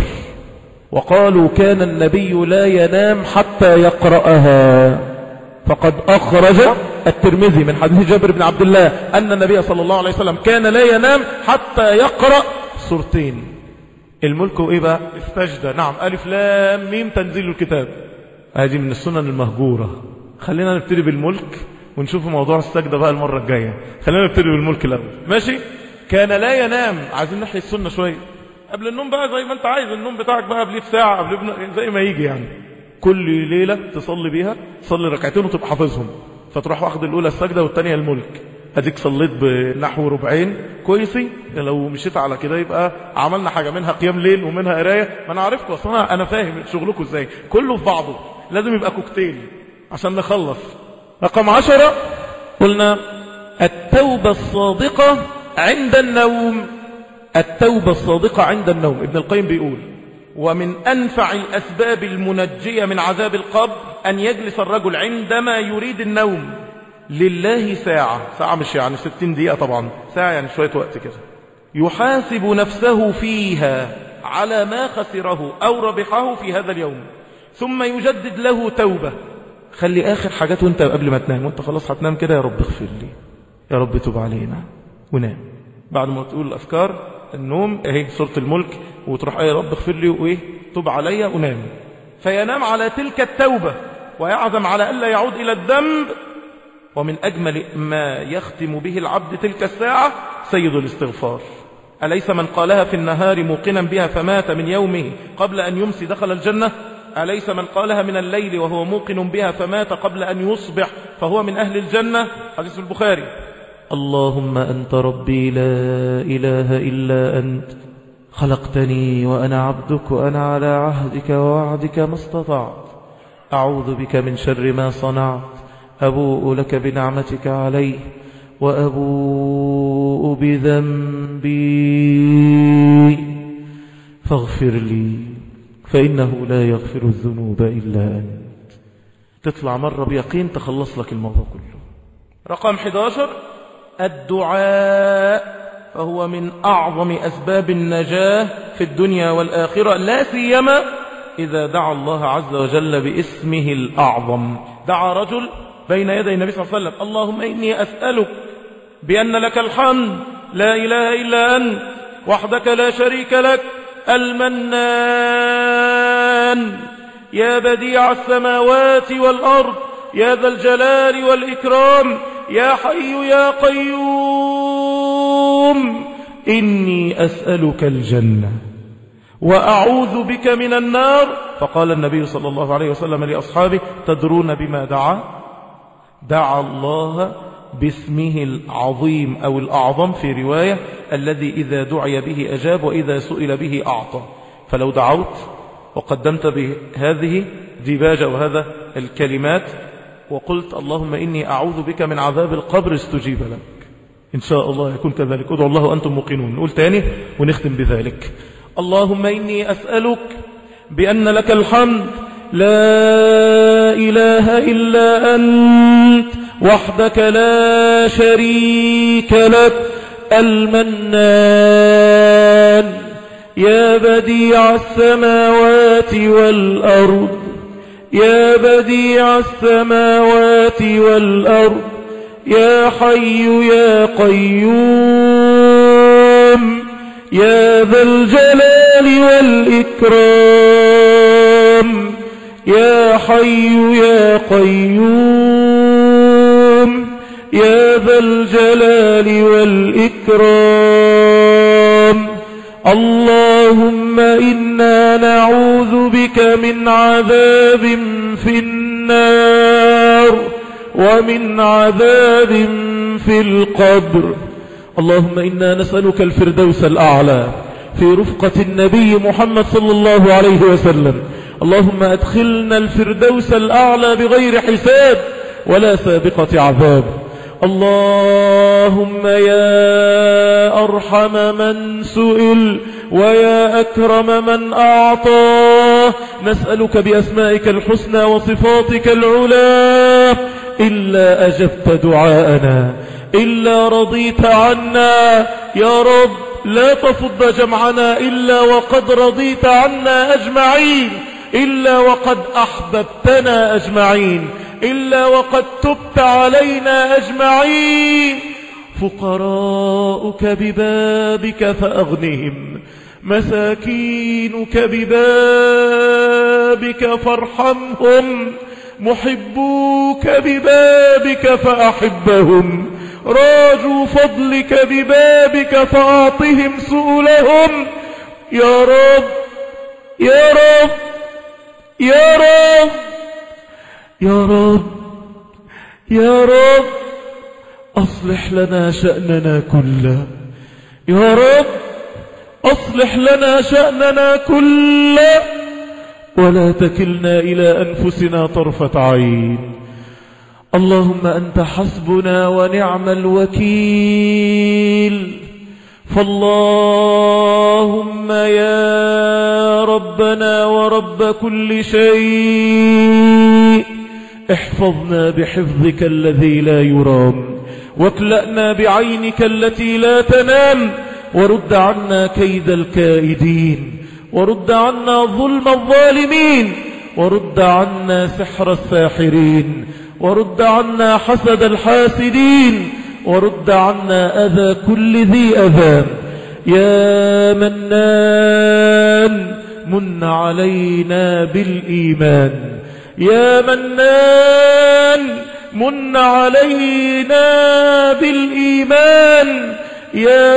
وقالوا كان النبي لا ينام حتى يقرأها فقد أخرج الترمذي من حديث جابر بن عبد الله أن النبي صلى الله عليه وسلم كان لا ينام حتى يقرأ سورتين الملك وإيه بقى السجدة نعم ألف لام ميم تنزيل الكتاب هذه من السنن المهجورة خلينا نبتدي بالملك ونشوف موضوع السجدة بقى المرة الجاية خلينا نبتدي بالملك الأول ماشي كان لا ينام عايزين نحيي السنة شوية قبل النوم بقى زي ما انت عايز النوم بتاعك بقى قبل ساعة قبل ابن زي ما يجي يعني كل ليلة تصلي بيها تصلي ركعتين وتبقى حافظهم فتروح واخد الأولى السجدة والثانية الملك اديك صليت بنحو ربعين كويسي لو مشيت على كده يبقى عملنا حاجة منها قيام ليل ومنها قراية ما انا عرفت اصلا انا فاهم شغلكم ازاي كله في بعضه لازم يبقى كوكتيل عشان نخلص رقم عشرة قلنا التوبة الصادقة عند النوم التوبة الصادقة عند النوم ابن القيم بيقول ومن أنفع الأسباب المنجية من عذاب القبر أن يجلس الرجل عندما يريد النوم لله ساعة ساعة مش يعني ستين دقيقة طبعا ساعة يعني شوية وقت كده يحاسب نفسه فيها على ما خسره أو ربحه في هذا اليوم ثم يجدد له توبة خلي آخر حاجات وانت قبل ما تنام وانت خلاص هتنام كده يا رب اغفر لي يا رب تب علينا ونام بعد ما تقول الأفكار النوم اهي سورة الملك وتروح يا رب اغفر لي وايه تب عليا ونام فينام على تلك التوبة ويعزم على ألا يعود إلى الذنب ومن أجمل ما يختم به العبد تلك الساعة سيد الاستغفار أليس من قالها في النهار موقنا بها فمات من يومه قبل أن يمسي دخل الجنة أليس من قالها من الليل وهو موقن بها فمات قبل أن يصبح فهو من أهل الجنة حديث البخاري اللهم أنت ربي لا إله إلا أنت خلقتني وأنا عبدك وأنا على عهدك ووعدك ما استطعت أعوذ بك من شر ما صنعت أبوء لك بنعمتك علي وأبوء بذنبي فاغفر لي فإنه لا يغفر الذنوب إلا أنت تطلع مرة بيقين تخلص لك الموضوع كله رقم 11 الدعاء فهو من أعظم أسباب النجاة في الدنيا والآخرة لا سيما إذا دعا الله عز وجل باسمه الأعظم دعا رجل بين يدي النبي صلى الله عليه وسلم اللهم إني أسألك بأن لك الحمد لا إله إلا أنت وحدك لا شريك لك المنان يا بديع السماوات والأرض يا ذا الجلال والإكرام يا حي يا قيوم إني أسألك الجنة وأعوذ بك من النار فقال النبي صلى الله عليه وسلم لأصحابه تدرون بما دعا دعا الله باسمه العظيم أو الأعظم في رواية الذي إذا دعي به أجاب وإذا سئل به أعطى فلو دعوت وقدمت بهذه ديباجة وهذا الكلمات وقلت اللهم إني أعوذ بك من عذاب القبر استجيب لك إن شاء الله يكون كذلك ادعوا الله وأنتم موقنون نقول تاني ونختم بذلك اللهم إني أسألك بأن لك الحمد لا إله إلا أنت وحدك لا شريك لك المنان يا بديع السماوات والأرض يا بديع السماوات والأرض يا حي يا قيوم يا ذا الجلال والإكرام يا حي يا قيوم يا ذا الجلال والإكرام اللهم إنا نعوذ بك من عذاب في النار ومن عذاب في القبر اللهم إنا نسألك الفردوس الأعلى في رفقة النبي محمد صلى الله عليه وسلم اللهم أدخلنا الفردوس الأعلى بغير حساب ولا سابقة عذاب اللهم يا أرحم من سئل ويا أكرم من أعطى نسألك بأسمائك الحسنى وصفاتك العلا إلا أجبت دعاءنا إلا رضيت عنا يا رب لا تفض جمعنا إلا وقد رضيت عنا أجمعين إلا وقد أحببتنا أجمعين إلا وقد تبت علينا أجمعين فقراؤك ببابك فأغنهم مساكينك ببابك فارحمهم محبوك ببابك فأحبهم راجوا فضلك ببابك فأعطهم سؤلهم يا رب يا رب يا رب يا رب يا رب أصلح لنا شأننا كله يا رب أصلح لنا شأننا كله ولا تكلنا إلى أنفسنا طرفة عين اللهم أنت حسبنا ونعم الوكيل فاللهم يا ربنا ورب كل شيء احفظنا بحفظك الذي لا يرام واكلأنا بعينك التي لا تنام ورد عنا كيد الكائدين ورد عنا ظلم الظالمين ورد عنا سحر الساحرين ورد عنا حسد الحاسدين ورد عنا أذى كل ذي أذى يا منان من علينا بالإيمان يا منان من علينا بالإيمان يا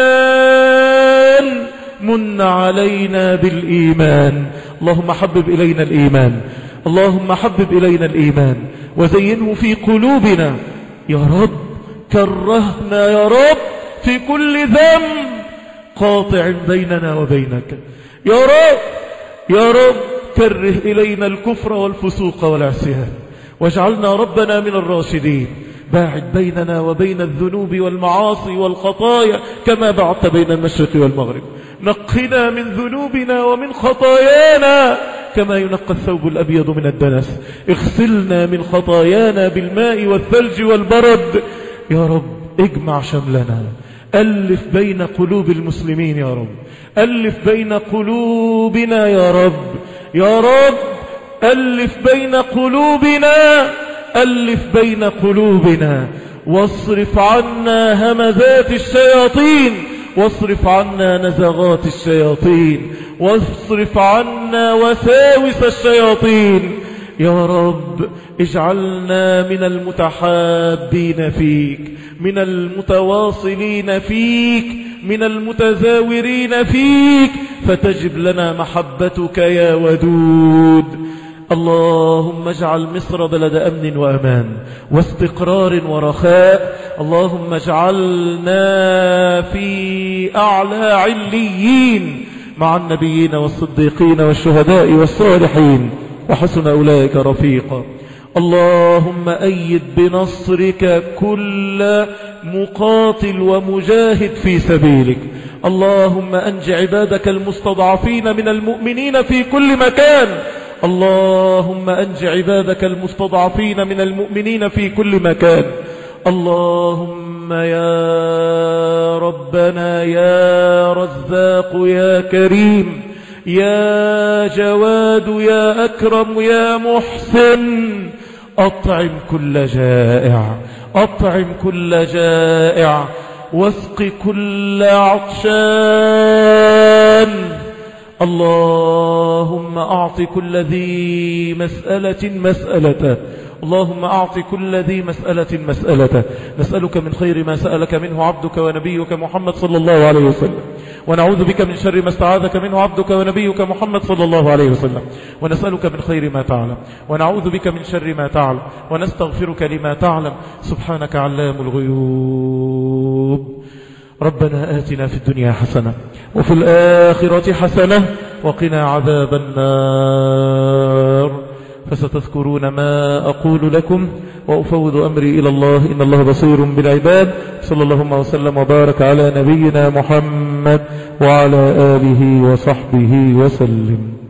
منان من علينا بالإيمان اللهم حبب إلينا الإيمان اللهم حبب إلينا الإيمان وزينه في قلوبنا يا رب كرهنا يا رب في كل ذنب قاطع بيننا وبينك يا رب يا رب كره إلينا الكفر والفسوق والعصيان واجعلنا ربنا من الراشدين باعد بيننا وبين الذنوب والمعاصي والخطايا كما بعدت بين المشرق والمغرب نقنا من ذنوبنا ومن خطايانا كما ينقى الثوب الأبيض من الدنس اغسلنا من خطايانا بالماء والثلج والبرد يا رب اجمع شملنا ألف بين قلوب المسلمين يا رب ألف بين قلوبنا يا رب يا رب ألف بين قلوبنا ألف بين قلوبنا واصرف عنا همزات الشياطين واصرف عنا نزغات الشياطين واصرف عنا وساوس الشياطين يا رب اجعلنا من المتحابين فيك من المتواصلين فيك من المتزاورين فيك فتجب لنا محبتك يا ودود اللهم اجعل مصر بلد أمن وأمان واستقرار ورخاء اللهم اجعلنا في أعلى عليين مع النبيين والصديقين والشهداء والصالحين وحسن أولئك رفيقا اللهم أيد بنصرك كل مقاتل ومجاهد في سبيلك اللهم أنج عبادك المستضعفين من المؤمنين في كل مكان اللهم أنج عبادك المستضعفين من المؤمنين في كل مكان اللهم يا ربنا يا رزاق يا كريم يا جواد يا أكرم يا محسن أطعم كل جائع أطعم كل جائع واسق كل عطشان اللهم أعط كل ذي مسألة مسألته اللهم أعط كل ذي مسألة مسألته نسألك من خير ما سألك منه عبدك ونبيك محمد صلى الله عليه وسلم ونعوذ بك من شر ما استعاذك منه عبدك ونبيك محمد صلى الله عليه وسلم ونسألك من خير ما تعلم ونعوذ بك من شر ما تعلم ونستغفرك لما تعلم سبحانك علام الغيوب ربنا آتنا في الدنيا حسنة وفي الآخرة حسنة وقنا عذاب النار فستذكرون ما أقول لكم وأفوض أمري إلى الله إن الله بصير بالعباد صلى الله وسلم وبارك على نبينا محمد وعلى آله وصحبه وسلم